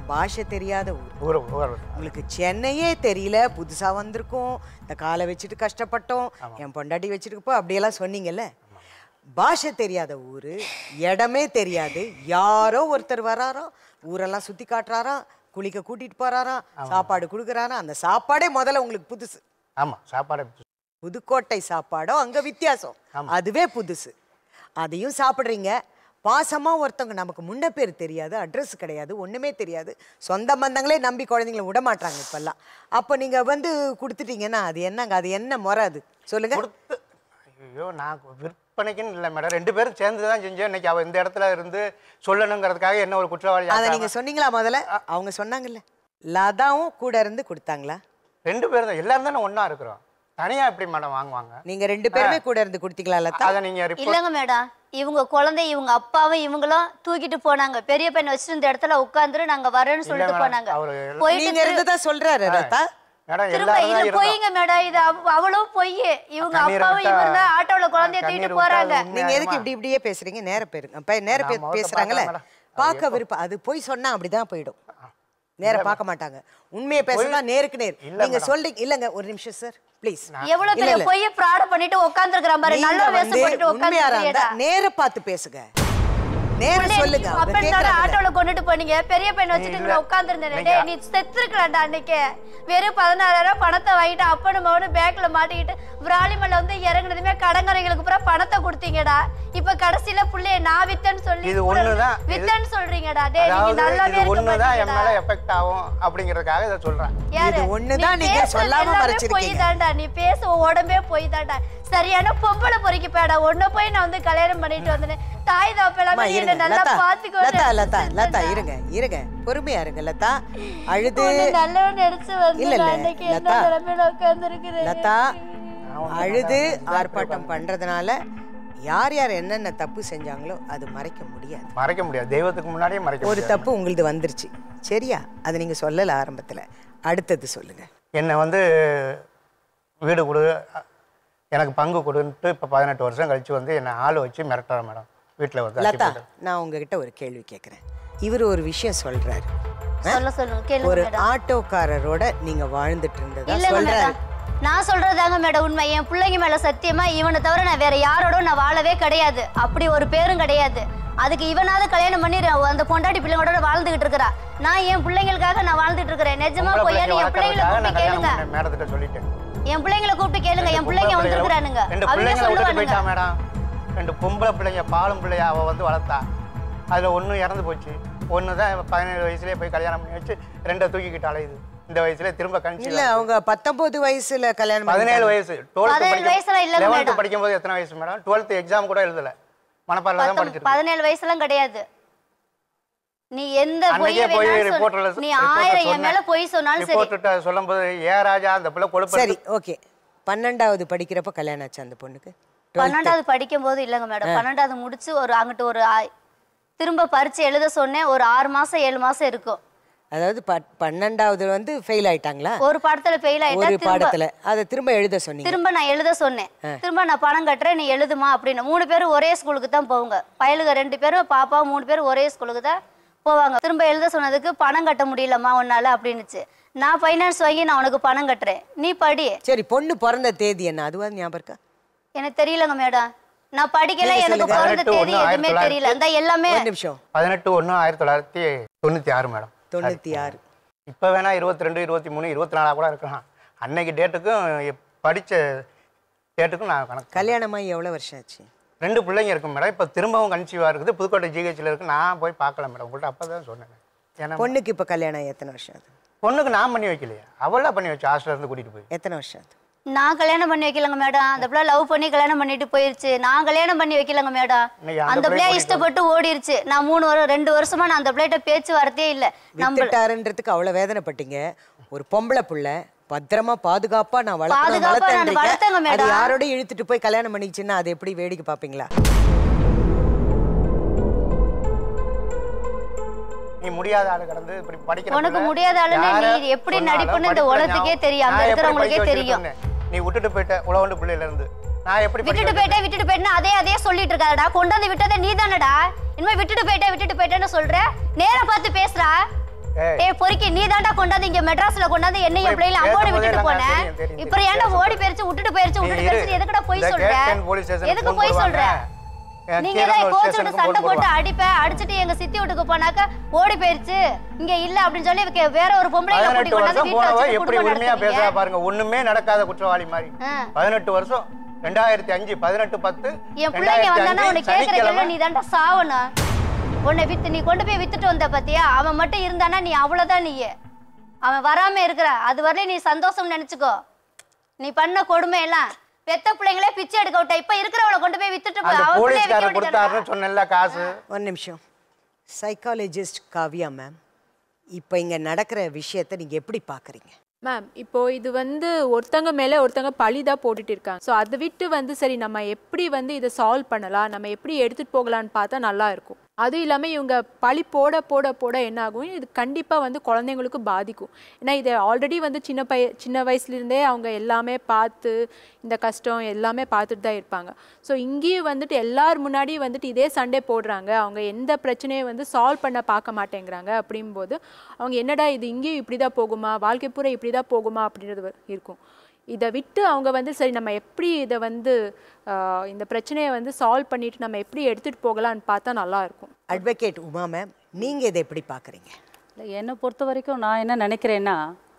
பாஷை தெரியாத ஊர் ஊர் ஊர் உங்களுக்கு சென்னையே தெரியல புதுசா வந்திருக்கோம் இந்த காலை வச்சுட்டு கஷ்டப்பட்டோம் என் பொண்டாட்டி வச்சுட்டு அப்படியெல்லாம் சொன்னீங்கல்ல பாஷை தெரியாத ஊரு இடமே தெரியாது யாரோ ஒருத்தர் வராராம் ஊரெல்லாம் சுத்தி காட்டுறாராம் குளிக்க கூட்டிட்டு போறாராம் சாப்பாடு கொடுக்குறாராம் அந்த சாப்பாடே முதல்ல உங்களுக்கு புதுசு ஆமாம் சாப்பாடு புதுக்கோட்டை சாப்பாடோ அங்க வித்தியாசம் அதுவே புதுசு அதையும் சாப்பிட்றீங்க பாசமா ஒருத்தவங்க நமக்கு முன்ன பேர் தெரியாது அட்ரஸ் கிடையாது ஒண்ணுமே தெரியாது சொந்த பந்தங்களே நம்பி குழந்தைங்களை விட மாட்டாங்க இப்பெல்லாம் அப்போ நீங்க வந்து கொடுத்துட்டீங்கன்னா அது என்னங்க அது என்ன முறை அது சொல்லுங்க கொடுத்து ஐயோ நான் விற்பனைக்குன்னு இல்லை மேடம் ரெண்டு பேரும் சேர்ந்து தான் செஞ்சோம் இன்னைக்கு அவள் இந்த இடத்துல இருந்து சொல்லணுங்கிறதுக்காக என்ன ஒரு குற்றவாளி அதை ஆக்காம- நீங்க சொன்னீங்களா முதல்ல அவங்க சொன்னாங்கல்ல லதாவும் கூட இருந்து கொடுத்தாங்களா ரெண்டு பேரும் தான் எல்லாரும் தானே ஒன்றா இருக்கிறோம் தனியாக எப்படி மேடம் வாங்குவாங்க நீங்க ரெண்டு பேருமே கூட இருந்து கொடுத்தீங்களா லதா அதை நீங்கள் ரிப்போர்ட் இல்லைங்க மேடம் இவங்க குழந்தை இவங்க அப்பாவும் இவங்களும் தூக்கிட்டு போனாங்க பெரிய பையனை வச்சுட்டு இந்த இடத்துல உட்காந்துரு நாங்க வரேன்னு சொல்லிட்டு மேடம், போனாங்க அவரு எல்லாம் போயிட்டு நீங்க இருந்ததா சொல்றாரு லதா மேடம் திரும்ப எல்லாரும் இது தான் இருக்கோம் பொய்ங்க மேடம் இது அவ- அவளும் பொய் இவங்க கண்ணீரை அப்பாவும் விட்டா- இவரும் தான் ஆட்டோல குழந்தைய கண்ணீர் தூக்கிட்டு விட்டா போறாங்க அது நீங்க எதுக்கு இப்படி இப்படியே பேசுறீங்க நேர பேருங்க அப்ப நேர நான் பே- முகத்தை பேசுறாங்கல்ல பார்க்கல மேடம். பார்க்க விருப்பம் அது போய் சொன்னா அப்படிதான் போயிடும் நேர பார்க்க மாட்டாங்க உண்மையை பேசலாம் நேருக்கு நேர் நீங்க சொல்றீங்க இல்லங்க ஒரு நிமிஷம் சார் ப்ளீஸ் எவ்வளவு பெரிய பொய்ய பிராட பண்ணிட்டு உட்கார்ந்துருக்கிற மாதிரி நல்ல வேஷம் போட்டுட்டு உண்மையா இருந்தா உட்கார்ந்து நேர பார்த்து பேசுங்க நேர சொல்லுங்க அவங்க அப்பன் தானே கேக்குறாங்கல்ல. ஆட்டோல கொண்டுட்டு போனீங்க பெரிய பையன் வச்சுட்டு இங்க உட்கார்ந்துருந்தேன் டேய் நீ செத்துருக்கலாம்டா அன்னைக்கு வெறும் பதினாறாயிரம் பணத்தை வாங்கிட்டு அப்பனும் மகனும் பேக்ல மாட்டிக்கிட்டு விராலிமல்ல வந்து இறங்குனதுமே கடங்கரைகளுக்கு பூரா பணத்தை கொடுத்தீங்கடா இப்ப கடைசியில புள்ளைய நான் வித்தேன்னு சொல்லி இது ஒண்ணுதான். இது- வித்தேன்னு சொல்றீங்கடா டேய் நீங்க அதாவது நல்லாவே இது இருக்க ஒன்று தான் என் மாட்டீங்கடா மேலே எஃபெக்ட் ஆகும் அப்படிங்கிறதுக்காக இதை சொல்கிறேன் யாரு? இது ஒண்ணுதான் நீ நீங்க பேசுறது சொல்லாம எல்லாமே மறைச்சிருக்கீங்க. பொய் தான்டா நீ பேச உன் உடம்பே போய் தான்டா சரியான பொம்பளை பொறுக்கி பேடா உன்னை போய் நான் வந்து கல்யாணம் பண்ணிட்டு வந்தேன் தாய் அம்மா, தாப்பெல்லாம் என்ன இருங்க நல்லா லதா பாத்துக்கோ லதா லதா லதா இருங்க இருங்க பொறுமையா இருங்க லதா அழுது நல்லவன் நினைச்சு வந்து இல்ல, இல்ல, நான் அன்னைக்கு என்ன லதா. நிலைமையில உட்கார்ந்துருக்கிறேன் லதா அழுது ஆர்ப்பாட்டம் பண்றதுனால யார் யார் என்னென்ன தப்பு செஞ்சாங்களோ அது மறைக்க முடியாது மறைக்க முடியாது தெய்வத்துக்கு முன்னாடியே மறைக்க ஒரு முடியாது தப்பு உங்களுது வந்துருச்சு சரியா அதை நீங்க சொல்லல ஆரம்பத்துல அடுத்தது சொல்லுங்க என்னை வந்து வீடு கொடு எனக்கு பங்கு கொடுன்ட்டு இப்போ பதினெட்டு வருஷம் கழிச்சு வந்து என்னை ஆள் வச்சு மிரட்டுறேன் மேடம் வீட்டில் வந்து லதா அடிப்பட்டு. நான் உங்ககிட்ட ஒரு கேள்வி கேட்குறேன் இவர் ஒரு விஷயம் சொல்றாரு சொல்ல சொல்லுங்க கேளுங்க ஒரு மேடம் ஆட்டோக்காரரோட நீங்க வாழ்ந்துட்டு இருந்ததா இல்லங்க சொல்றாரு மேடம் நான் சொல்றதாங்க மேடம் உண்மை என் பிள்ளைங்க மேல சத்தியமா இவனை தவிர நான் வேற யாரோட நான் வாழவே கிடையாது அப்படி ஒரு பேரும் கிடையாது அதுக்கு இவனாவது கல்யாணம் பண்ணி ர- அந்த பொண்டாட்டி பிள்ளைங்களோட வாழ்ந்துகிட்டு இருக்கிறா நான் என் பிள்ளைங்களுக்காக நான் வாழ்ந்துட்டு இருக்கிறேன் நிஜமா பொம்பளை பொய்யா பிள்ளைங்க என் பிள்ளைங்களை வளர்க்கறதுக்காக கூப்பிட்டு நான் கல்யாணம் கேளுங்க பண்ணேன் மேடத்திட்ட சொல்லிட்டேன் என் பிள்ளைங்களை கூப்பிட்டு கேளுங்க என் ரெண்டு பிள்ளைங்க பொம்பளை வந்திருக்கிறானுங்க ரெண்டு அவங்க பிள்ளைங்களை விட்டுட்டு சொல்லுவானுங்க போயிட்டா மேடம் ரெண்டு பொம்பளை பிள்ளைங்க பாலும் பிள்ளைய அவள் வந்து வளர்த்தா அதில் ஒன்று இறந்து போச்சு ஒன்று தான் பதினேழு வயசுலேயே போய் கல்யாணம் பண்ணி வச்சு ரெண்டை தூக்கிக்கிட்டு அலையுது இந்த வயசுல திரும்ப கணிச்சு இல்ல அவங்க பத்தொன்பது வயசுல கல்யாணம் பதினேழு பண்ணிட்டாங்க. வயசு டுவெல்த் பதினேழு வயசுல இல்லைங்க லெவன்த்து மேடம். படிக்கும்போது எத்தனை வயசு மேடம் டுவெல்த் எக்ஸாம் கூட எழுதல மனப்பாரில் தான் பத்தொம்- படிச்சிருக்கேன் பதினேழு வயசுலாம் கிடையாது நீ எந்த அன்னைக்கே பொய்யை போய் வேணாலும் சொல். ரிப்போர்ட்டர்ல நீ ஆயிரம் என் மேல பொய் சொன்னாலும் சரி ரிப்போர்ட்டர்கிட்ட சொல்லும்போது ஏ ராஜா அந்த பிள்ளை கொழுப்பு சரி ஓகே பன்னெண்டாவது படிக்கிறப்ப கல்யாணம் ஆச்சு அந்த பொண்ணுக்கு பன்னெண்டாவது படிக்கும் போது இல்லைங்க மேடம் பன்னெண்டாவது முடிச்சு ஒரு அங்கிட்டு ஒரு ஆ- திரும்ப பரீட்சை எழுத சொன்னேன் ஒரு ஆறு மாசம் ஏழு மாசம் இருக்கும் அதாவது ப- பன்னெண்டாவது வந்து ஃபெயில் ஆயிட்டாங்களா ஒரு பாடத்துல ஃபெயில் ஆயிட்டா ஒரு திரும்ப பாடத்துல அதை திரும்ப எழுத சொன்னீங்க திரும்ப நான் எழுத சொன்னேன் திரும்ப நான் பணம் கட்டுறேன் நீ எழுதுமா அப்படின்னு மூணு பேரும் ஒரே ஸ்கூலுக்கு தான் போவாங்க பயலுக ரெண்டு பேரும் பாப்பா மூணு பேரும் ஒரே ஸ்கூலுக்கு தான் போவாங்க திரும்ப எழுத சொன்னதுக்கு பணம் கட்ட முடியலம்மா உன்னால அப்படின்னுச்சு நான் ஃபைனான்ஸ் வாங்கி நான் உனக்கு பணம் கட்டுறேன் நீ படி சரி பொண்ணு பிறந்த தேதி என்ன அதுவாது ஞாபகம் இருக்கா எனக்கு தெரியலங்க மேடம் நான் படிக்கல நீங்க எனக்கு சொல்லுங்க. பிறந்த பதினெட்டு தேதி ஒண்ணு எதுவுமே ஆயிரத்தி தெரியல இந்த எல்லாமே ஒரு நிமிஷம் பதினெட்டு ஒன்று ஆயிரத்தி தொள்ளாயிரத்தி தொண்ணூற்றி ஆறு மேடம் தொண்ணூத்தி ஆறு இப்போ வேணா இருபத்தி ரெண்டு இருபத்தி மூணு இருபத்தி நாலாக கூட இருக்கலாம் அன்னைக்கு டேட்டுக்கும் படித்த டேட்டுக்கும் நான் கணக்கு கல்யாணமாகி எவ்வளவு வருஷம் ஆச்சு ரெண்டு பிள்ளைங்க இருக்கும் மேடம் இப்போ திரும்பவும் கன்சீவாக இருக்குது புதுக்கோட்டை ஜிஹெச்சில் இருக்கு நான் போய் பார்க்கல மேடம் உங்கள்கிட்ட அப்போ தான் சொன்னேன் ஏன்னா பொண்ணுக்கு இப்ப கல்யாணம் ஆகி எத்தனை வருஷம் ஆகுது பொண்ணுக்கு நான் பண்ணி வைக்கலையே அவளாக பண்ணி வச்சு ஹாஸ்டல்ல இருந்து கூட்டிகிட்டு போய் எத்தனை வருஷம் ஆகுது நான் கல்யாணம் பண்ணி வைக்கலங்க மேடம் அந்த பிள்ளை லவ் பண்ணி கல்யாணம் பண்ணிட்டு போயிருச்சு நான் கல்யாணம் பண்ணி வைக்கலங்க மேடம் இன்னைக்கு அந்த அந்த பிள்ளைய பிள்ளைய இஷ்டப்பட்டு ஓடிருச்சு நான் மூணு வரும் ரெண்டு வருஷமா நான் அந்த பிள்ளைகிட்ட பேச்சு வார்த்தையே இல்ல நம்ம வித்துட்டாருன்றதுக்கு அவ்வளவு வேதனைப்பட்டீங்க ஒரு பொம்பளை புள்ள பத்திரமா பாதுகாப்பா நான் வளர்க்கணும் பாதுகாப்பா நான் வளர்த்தேன்றீங்க. வளர்த்தேங்க அது மேடம். யாரோட இழுத்துட்டு போய் கல்யாணம் பண்ணிச்சுன்னா அது எப்படி வேடிக்கை பாப்பீங்களா நீ முடியாத ஆளு கடந்து இப்படி படிக்கிற உனக்கு பிள்ளை முடியாத ஆளுன்னு யாரை நீ எப்படி சொன்னாலும் நடிப்புன்னு இந்த படிப்புல உலகத்துக்கே நான் தெரியும். அங்க நான் எப்படி இருக்கிறவங்களுக்கே படிக்க தெரியும். வச்சிருக்கேன்னு. நீ விட்டுட்டு போயிட்ட உழவண்டு பிள்ளையில இருந்து நான் எப்படி படிக்க விட்டுட்டு போயிட்டே விட்டுட்டு போயிட்டேன்னு அதே அதே சொல்லிட்டு இருக்காதடா கொண்டு வந்து விட்டதே நீ தானடா இனிமே விட்டுட்டு போயிட்டே விட்டுட்டு போயிட்டேன்னு சொல்ற நேரா பார்த்து பேசுறா ஏய். ஏய் பொறுக்கி நீ தாண்டா கொண்டாந்து இங்க மெட்ராஸ்ல கொண்டாந்து என்னைய போய் பிள்ளைல அங்கோட பேசும்போதே விட்டுட்டு எல்லாம் போன தெரியும், தெரியும், இப்போ தெரியும். ஏன்டா ஓடி போயிருச்சு விட்டுட்டு போயிருச்சு நீ விட்டுட்டு இரு. போயிருச்சு எதுக்குடா போய் இந்த சொல்ற கேப்டன் போலீஸ் ஸ்டேஷனுக்கு எதுக்கு phone போய் சொல்ற போடுவாங்க. என் நீங்க கீரனூர் தான் கோச்சுட்டு ஸ்டேஷனுக்கு சண்டை phone போட்டு போடுவாங்க. அடிப்ப அடிச்சிட்டு எங்க சித்தி வீட்டுக்கு போனாக்க ஓடி போயிருச்சு இங்க இல்ல அப்படின்னு சொல்லி இவங்க வேற ஒரு பொம்பளை கூட்டி பதினெட்டு கொண்டாந்து வருஷம் வீட்டுல போனவ வச்சு எப்படி குடும்பம் உரிமையா பேசுறா நடத்துறீங்க பாருங்க ஒண்ணுமே நடக்காத குற்றவாளி மாதிரி ஆ. பதினெட்டு வருஷம் ரெண்டாயிரத்தி அஞ்சு பதினெட்டு பத்து என் பிள்ளைங்க ரெண்டாயிரத்தி வந்தானா அஞ்சு உன்னை கேட்கற கேள்வி சனிக்கிழமை நீ தாண்டா சாவணும் உன்னை வித்து நீ கொண்டு போய் வித்துட்டு வந்த பாத்தியா அவன் மட்டும் இருந்தானா நீ அவ்வளவுதான் நீ அவன் வராம இருக்கிற அது வரலையும் நீ சந்தோஷம் நினைச்சுக்கோ நீ பண்ண கொடுமை எல்லாம் பெத்த பிள்ளைங்களே பிச்சை எடுக்க விட்ட இப்ப இருக்கிறவளை கொண்டு போய் வித்துட்டு போ அந்த அவ பிள்ளைய விக்க போலீஸ்காரர் வேண்டியதுதானே? கொடுத்தாருன்னு சொன்னேன்ல காசு ஒரு நிமிஷம் சைக்காலஜிஸ்ட் காவ்யா மேம் இப்போ இங்கே நடக்கிற விஷயத்தை நீங்கள் எப்படி பார்க்குறீங்க மேம் இப்போ இது வந்து ஒருத்தங்க மேலே ஒருத்தங்க பழி தான் போட்டுட்டு இருக்காங்க ஸோ அதை விட்டு வந்து சரி நம்ம எப்படி வந்து இதை சால்வ் பண்ணலாம் நம்ம எப்படி எடுத்துட்டு போகலான்னு பார்த்தா நல்லா இருக்கும் அதுவும் இல்லாமல் இவங்க பழி போட போட போட என்ன ஆகும் இது கண்டிப்பாக வந்து குழந்தைங்களுக்கு பாதிக்கும் ஏன்னா இதை ஆல்ரெடி வந்து சின்ன பைய சின்ன வயசுலேருந்தே அவங்க எல்லாமே பார்த்து இந்த கஷ்டம் எல்லாமே பார்த்துட்டு தான் இருப்பாங்க ஸோ இங்கேயும் வந்துட்டு எல்லார் முன்னாடியும் வந்துட்டு இதே சண்டே போடுறாங்க அவங்க எந்த பிரச்சனையை வந்து சால்வ் பண்ண பார்க்க மாட்டேங்கிறாங்க அப்படிங்கும்போது அவங்க என்னடா இது இங்கேயும் இப்படி தான் போகுமா வாழ்க்கை பூரா இப்படி தான் போகுமா அப்படின்றது வ- இருக்கும் இதை விட்டு அவங்க வந்து சரி நம்ம எப்படி இதை வந்து ஆஹ், இந்த பிரச்சனையை வந்து சால்வ் பண்ணிட்டு நம்ம எப்படி எடுத்துகிட்டு போகலான்னு பார்த்தா நல்லா இருக்கும் அட்வொகேட் உமா மேம் நீங்கள் இதை எப்படி பார்க்குறீங்க இல்லை என்னை பொறுத்த வரைக்கும் நான் என்ன நினைக்கிறேன்னா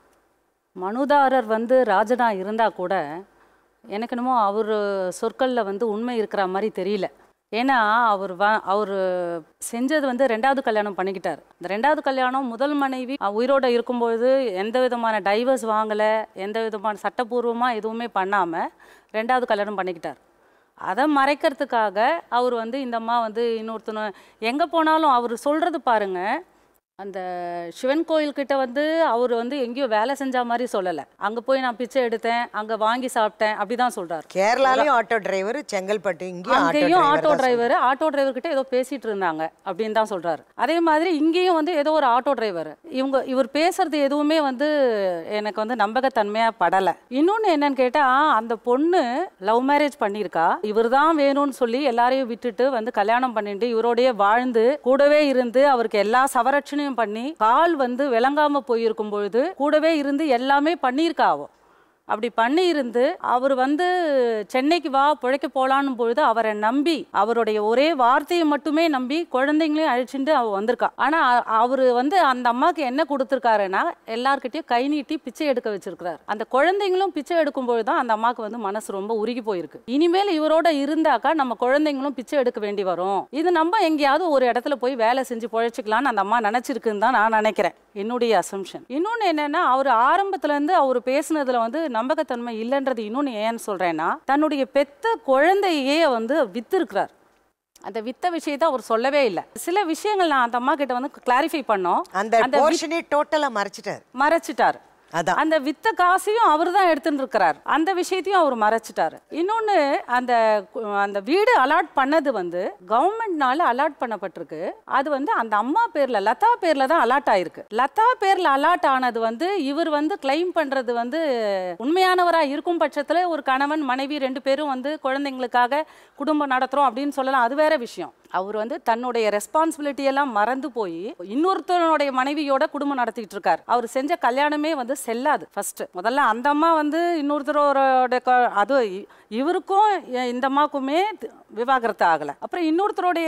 மனுதாரர் வந்து ராஜனா இருந்தால் கூட எனக்கு என்னமோ அவர் சொற்களில் வந்து உண்மை இருக்கிற மாதிரி தெரியல ஏன்னா அவர் வ அவர் செஞ்சது வந்து ரெண்டாவது கல்யாணம் பண்ணிக்கிட்டார் இந்த ரெண்டாவது கல்யாணம் முதல் மனைவி அஹ், உயிரோட இருக்கும்பொழுது எந்த விதமான டைவர்ஸ் வாங்கலை எந்த விதமான சட்டப்பூர்வமாக எதுவுமே பண்ணாமல் ரெண்டாவது கல்யாணம் பண்ணிக்கிட்டார் அதை மறைக்கிறதுக்காக அவர் வந்து இந்த அம்மா வந்து இன்னொருத்தனை எங்கே போனாலும் அவர் சொல்கிறது பாருங்க அந்த சிவன் கோயில்கிட்ட வந்து அவர் வந்து எங்கேயோ வேலை செஞ்ச மாதிரி சொல்லலை அங்கே போய் நான் பிச்சை எடுத்தேன் அங்கே வாங்கி சாப்பிட்டேன் அப்படி தான் சொல்கிறார் கேரளாலையும் ஆட்டோ டிரைவர் செங்கல்பட்டு இங்கேயும் ஆட்டோ அங்கேயும் auto driver driver auto driver கிட்ட ஏதோ பேசிட்டு இருந்தாங்க அப்படின்னு தான் சொல்றாரு அதே மாதிரி இங்கேயும் வந்து ஏதோ ஒரு ஆட்டோ டிரைவர் இவங்க இவர் பேசுறது எதுவுமே வந்து எனக்கு வந்து நம்பகத்தன்மையா படல இன்னொன்னு என்னன்னு கேட்டா அந்த பொண்ணு லவ் மேரேஜ் பண்ணியிருக்கா இவர் தான் வேணும்னு சொல்லி எல்லாரையும் விட்டுட்டு வந்து கல்யாணம் பண்ணிட்டு இவரோடயே வாழ்ந்து கூடவே இருந்து அவருக்கு எல்லா சவரட்சணையும் பண்ணி கால் வந்து விளங்காம போயிருக்கும் பொழுது கூடவே இருந்து எல்லாமே பண்ணியிருக்கா அவ அப்படி பண்ணி இருந்து அவர் வந்து சென்னைக்கு வா பிழைக்க போலான்னு பொழுது அவரை நம்பி அவருடைய ஒரே வார்த்தையை மட்டுமே நம்பி குழந்தைங்களையும் அழிச்சுட்டு அவ வந்திருக்கா ஆனா அ- அவரு வந்து அந்த அம்மாக்கு என்ன கொடுத்துருக்காருன்னா எல்லார்கிட்டயும் கை நீட்டி பிச்சை எடுக்க வச்சிருக்கிறார் அந்த குழந்தைங்களும் பிச்சை எடுக்கும் பொழுது தான் அந்த அம்மாக்கு வந்து மனசு ரொம்ப உருகி போயிருக்கு இனிமேல் இவரோட இருந்தாக்கா நம்ம குழந்தைங்களும் பிச்சை எடுக்க வேண்டி வரும் இது நம்ம எங்கேயாவது ஒரு இடத்துல போய் வேலை செஞ்சு பொழைச்சிக்கலாம்னு அந்த அம்மா நினைச்சிருக்குன்னு தான் நான் நினைக்கிறேன் என்னுடைய அசம்ஷன் இன்னொன்னு என்னன்னா அவர் ஆரம்பத்துல இருந்து அவர் பேசுனதுல வந்து நம்பகத்தன்மை இல்லைன்றது இன்னொன்னு ஏன்னு சொல்றேன்னா தன்னுடைய பெத்த குழந்தையே வந்து வித்திருக்கிறார் அந்த வித்த விஷயத்தை அவர் சொல்லவே இல்லை சில விஷயங்கள் நான் அந்த அம்மா கிட்ட வந்து கிளாரிஃபை பண்ணோம் அந்த வித்- போர்ஷனே டோட்டலாக மறைச்சிட்டார் மறைச்சிட்டார் அதான் அந்த வித்த காசையும் அவர் தான் எடுத்துட்டு இருக்கிறார் அந்த விஷயத்தையும் அவர் மறைச்சிட்டாரு இன்னொன்னு அந்த கு- அந்த வீடு அலாட் பண்ணது வந்து கவர்மெண்ட்னால அலாட் பண்ணப்பட்டிருக்கு அது வந்து அந்த அம்மா பேர்ல லதா பேர்ல தான் அலாட் ஆயிருக்கு லதா பேர்ல அலாட் ஆனது வந்து இவர் வந்து கிளைம் பண்றது வந்து உண்மையானவரா இருக்கும் பட்சத்துல ஒரு கணவன் மனைவி ரெண்டு பேரும் வந்து குழந்தைங்களுக்காக குடும்பம் நடத்துறோம் அப்படின்னு சொல்லலாம் அது வேற விஷயம் அவர் வந்து தன்னுடைய ரெஸ்பான்சிபிலிட்டி எல்லாம் மறந்து போய் இன்னொருத்தனுடைய மனைவியோட குடும்பம் நடத்திட்டு இருக்கார் அவர் செஞ்ச கல்யாணமே வந்து செல்லாது ஃபர்ஸ்ட் முதல்ல அந்த அம்மா வந்து இன்னொருத்தரோட க- அது இ- இவருக்கும் எ- இந்த அம்மாக்குமே தி- விவாகரத்து ஆகல அப்புறம் இன்னொருத்தருடைய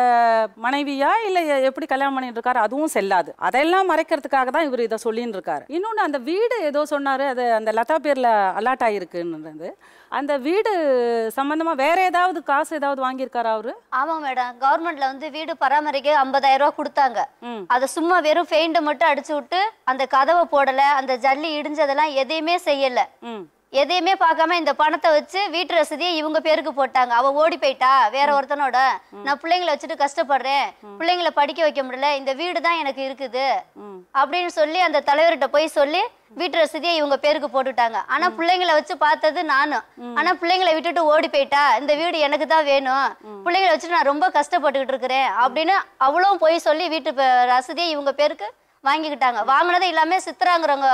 மனைவியா இல்ல எ- எப்படி கல்யாணம் பண்ணிட்டு இருக்காரு அதுவும் செல்லாது அதெல்லாம் மறைக்கிறதுக்காக தான் இவர் இதை சொல்லின்னு இருக்காரு இன்னொன்னு அந்த வீடு ஏதோ சொன்னாரு அது அந்த லதா பேர்ல அலாட் ஆயிருக்குன்றது அந்த வீடு சம்பந்தமா வேற ஏதாவது காசு ஏதாவது வாங்கியிருக்காரா அவரு ஆமா மேடம் கவர்மெண்ட்ல வந்து வீடு பராமரிக்க 50000 ரூபாய் கொடுத்தாங்க ம். அதை சும்மா வெறும் பெயிண்ட் மட்டும் அடிச்சு விட்டு அந்த கதவை போடல அந்த ஜல்லி இடிஞ்சதெல்லாம் எதையுமே செய்யல ம் எதையுமே பார்க்காம இந்த பணத்தை வச்சு வீட்டு வசதியை இவங்க பேருக்கு போட்டாங்க அவ ஓடி போயிட்டா வேற ஒருத்தனோட நான் பிள்ளைங்களை வச்சுட்டு கஷ்டப்படுறேன் பிள்ளைங்களை படிக்க வைக்க முடியல இந்த வீடு தான் எனக்கு இருக்குது ம். அப்படின்னு சொல்லி அந்த தலைவர்கிட்ட போய் சொல்லி வீட்டு வசதியை இவங்க பேருக்கு போட்டுட்டாங்க ஆனா பிள்ளைங்களை வச்சு பார்த்தது நானும் ஆனா பிள்ளைங்களை விட்டுட்டு ஓடி போயிட்டா இந்த வீடு எனக்கு தான் வேணும் பிள்ளைங்களை வச்சுட்டு நான் ரொம்ப கஷ்டப்பட்டுக்கிட்டு இருக்கிறேன் அப்படின்னு அவளும் போய் சொல்லி வீட்டு பே- ரசதியை இவங்க பேருக்கு வாங்கிக்கிட்டாங்க வாங்கினது எல்லாமே சித்ராங்கிறவங்க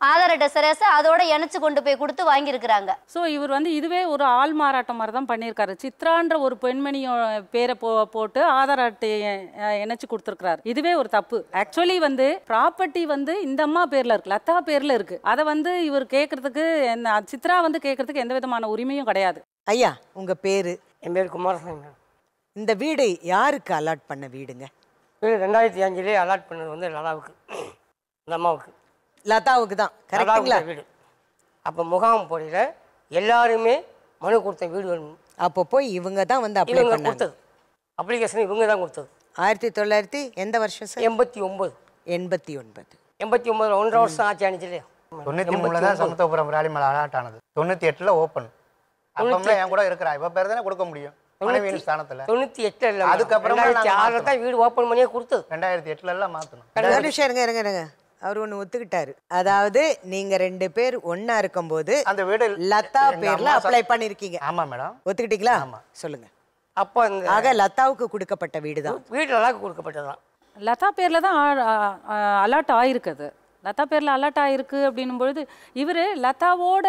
ஆதார் அட்டை சிரேச அதோட இணைச்சு கொண்டு போய் கொடுத்து வாங்கியிருக்கிறாங்க ஸோ இவர் வந்து இதுவே ஒரு ஆள் மாறாட்டம் மாதிரி தான் பண்ணியிருக்காரு சித்ரான்ற ஒரு பெண்மணியோட பேரை போ போட்டு ஆதார் அட்டையை அஹ், இணைச்சு கொடுத்துருக்காரு இதுவே ஒரு தப்பு ஆக்சுவலி வந்து ப்ராப்பர்ட்டி வந்து இந்த அம்மா பேர்ல இருக்கு லதா பேர்ல இருக்கு அதை வந்து இவர் கேட்கறதுக்கு என்ன சித்ரா வந்து கேட்கறதுக்கு எந்த விதமான உரிமையும் கிடையாது ஐயா உங்க பேரு என் பேர் குமாரசாமி மேடம் இந்த வீடு யாருக்கு அலாட் பண்ண வீடுங்க வீடு ரெண்டாயிரத்தி அஞ்சுலேயே அலாட் பண்ணது வந்து லதாவுக்கு இந்த அம்மாவுக்கு லதாவுக்கு தான் லதாவுக்கு கரெக்டுங்களா தான் வீடு அப்போ முகாம் போடையில் எல்லாருமே மனு கொடுத்த வீடு வேணும் அப்போ போய் இவங்க தான் வந்து அப்ளை இவங்க பண்ணாங்க கொடுத்தது அப்ளிகேஷன் இவங்க தான் கொடுத்தது ஆயிரத்தி தொள்ளாயிரத்தி எந்த வருஷம் சார் எண்பத்தி ஒம்பது எண்பத்தி ஒன்பது எண்பத்தி ஒம்பதுல ஒன்றரை வருஷம் ஆச்சு அனுச்சு இல்லையா தொண்ணூற்றி மூணில் தான் சமத்துவபுரம் ராலிமலை அலாட் ஆனது தொண்ணூற்றி எட்டில் ஓப்பன் அப்பமே என் கூட இருக்கிறா இவ பேர் தானே கொடுக்க முடியும் மனைவியின் ஸ்தானத்தில் தொண்ணூற்றி எட்டில் இல்லை அதுக்கப்புறமா ரெண்டாயிரத்தி நாங்க ஆறில் தான் வீடு ஓப்பன் பண்ணியே கொடுத்தது ரெண்டாயிரத்தி எட்டுல எல்லாம் மாற்றணும் ஒரு நிமிஷம் இருங்க இருங்க இருங்க அவர் ஒன்று ஒத்துக்கிட்டாரு அதாவது நீங்க ரெண்டு பேர் ஒண்ணா இருக்கும்போது அந்த வீடு லதா எங்க பேர்ல அம்மா அப்ளை பண்ணிருக்கீங்க ஆமாம் மேடம் ஒத்துக்கிட்டீங்களா சொல்லுங்க அப்போ அந்த ஆக லதாவுக்கு கொடுக்கப்பட்ட வீடு தான் வீடு லதாவுக்கு கொடுக்கப்பட்டதுதான் லதா பேரில் தான் அலாட் ஆயிருக்குது லதா பேரில் அலாட் ஆயிருக்கு அப்படின்னும் பொழுது இவர் லதாவோட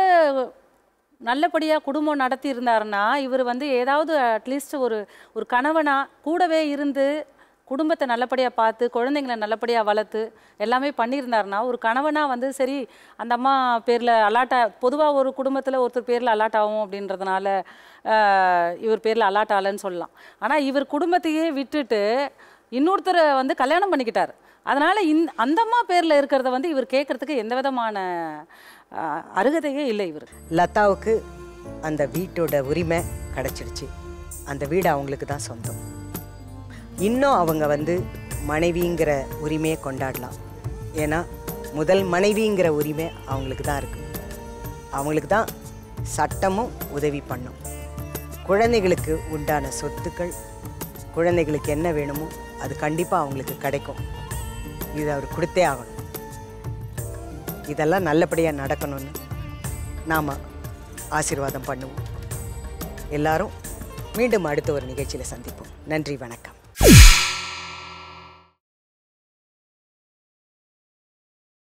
நல்லபடியாக குடும்பம் நடத்தி இருந்தாருன்னா இவர் வந்து ஏதாவது அட்லீஸ்ட் ஒரு ஒரு கணவனா கூடவே இருந்து குடும்பத்தை நல்லபடியாக பார்த்து குழந்தைங்களை நல்லபடியாக வளர்த்து எல்லாமே பண்ணியிருந்தாருன்னா ஒரு கணவனா வந்து சரி அந்த அம்மா பேரில் அலாட் பொதுவாக ஒரு குடும்பத்தில் ஒருத்தர் பேரில் அலாட் ஆகும் அப்படின்றதுனால ஆஹ், இவர் பேரில் அலாட் ஆகலைன்னு சொல்லலாம் ஆனால் இவர் குடும்பத்தையே விட்டுட்டு இன்னொருத்தரை வந்து கல்யாணம் பண்ணிக்கிட்டார் அதனால இந் அந்த அம்மா பேர்ல இருக்கிறத வந்து இவர் கேட்கறதுக்கு எந்த விதமான ஆஹ், அருகதையே இல்லை இவர் லதாவுக்கு அந்த வீட்டோட உரிமை கிடைச்சிடுச்சு அந்த வீடு அவங்களுக்கு தான் சொந்தம் இன்னும் அவங்க வந்து மனைவிங்கிற உரிமையை கொண்டாடலாம் ஏன்னா முதல் மனைவிங்கிற உரிமை அவங்களுக்கு தான் இருக்கு அவங்களுக்கு தான் சட்டமும் உதவி பண்ணும் குழந்தைகளுக்கு உண்டான சொத்துக்கள் குழந்தைகளுக்கு என்ன வேணுமோ அது கண்டிப்பாக அவங்களுக்கு கிடைக்கும் இது அவர் கொடுத்தே ஆகணும் இதெல்லாம் நல்லபடியாக நடக்கணும்னு நாம் ஆசீர்வாதம் பண்ணுவோம் எல்லாரும் மீண்டும் அடுத்த ஒரு நிகழ்ச்சியில் சந்திப்போம் நன்றி வணக்கம்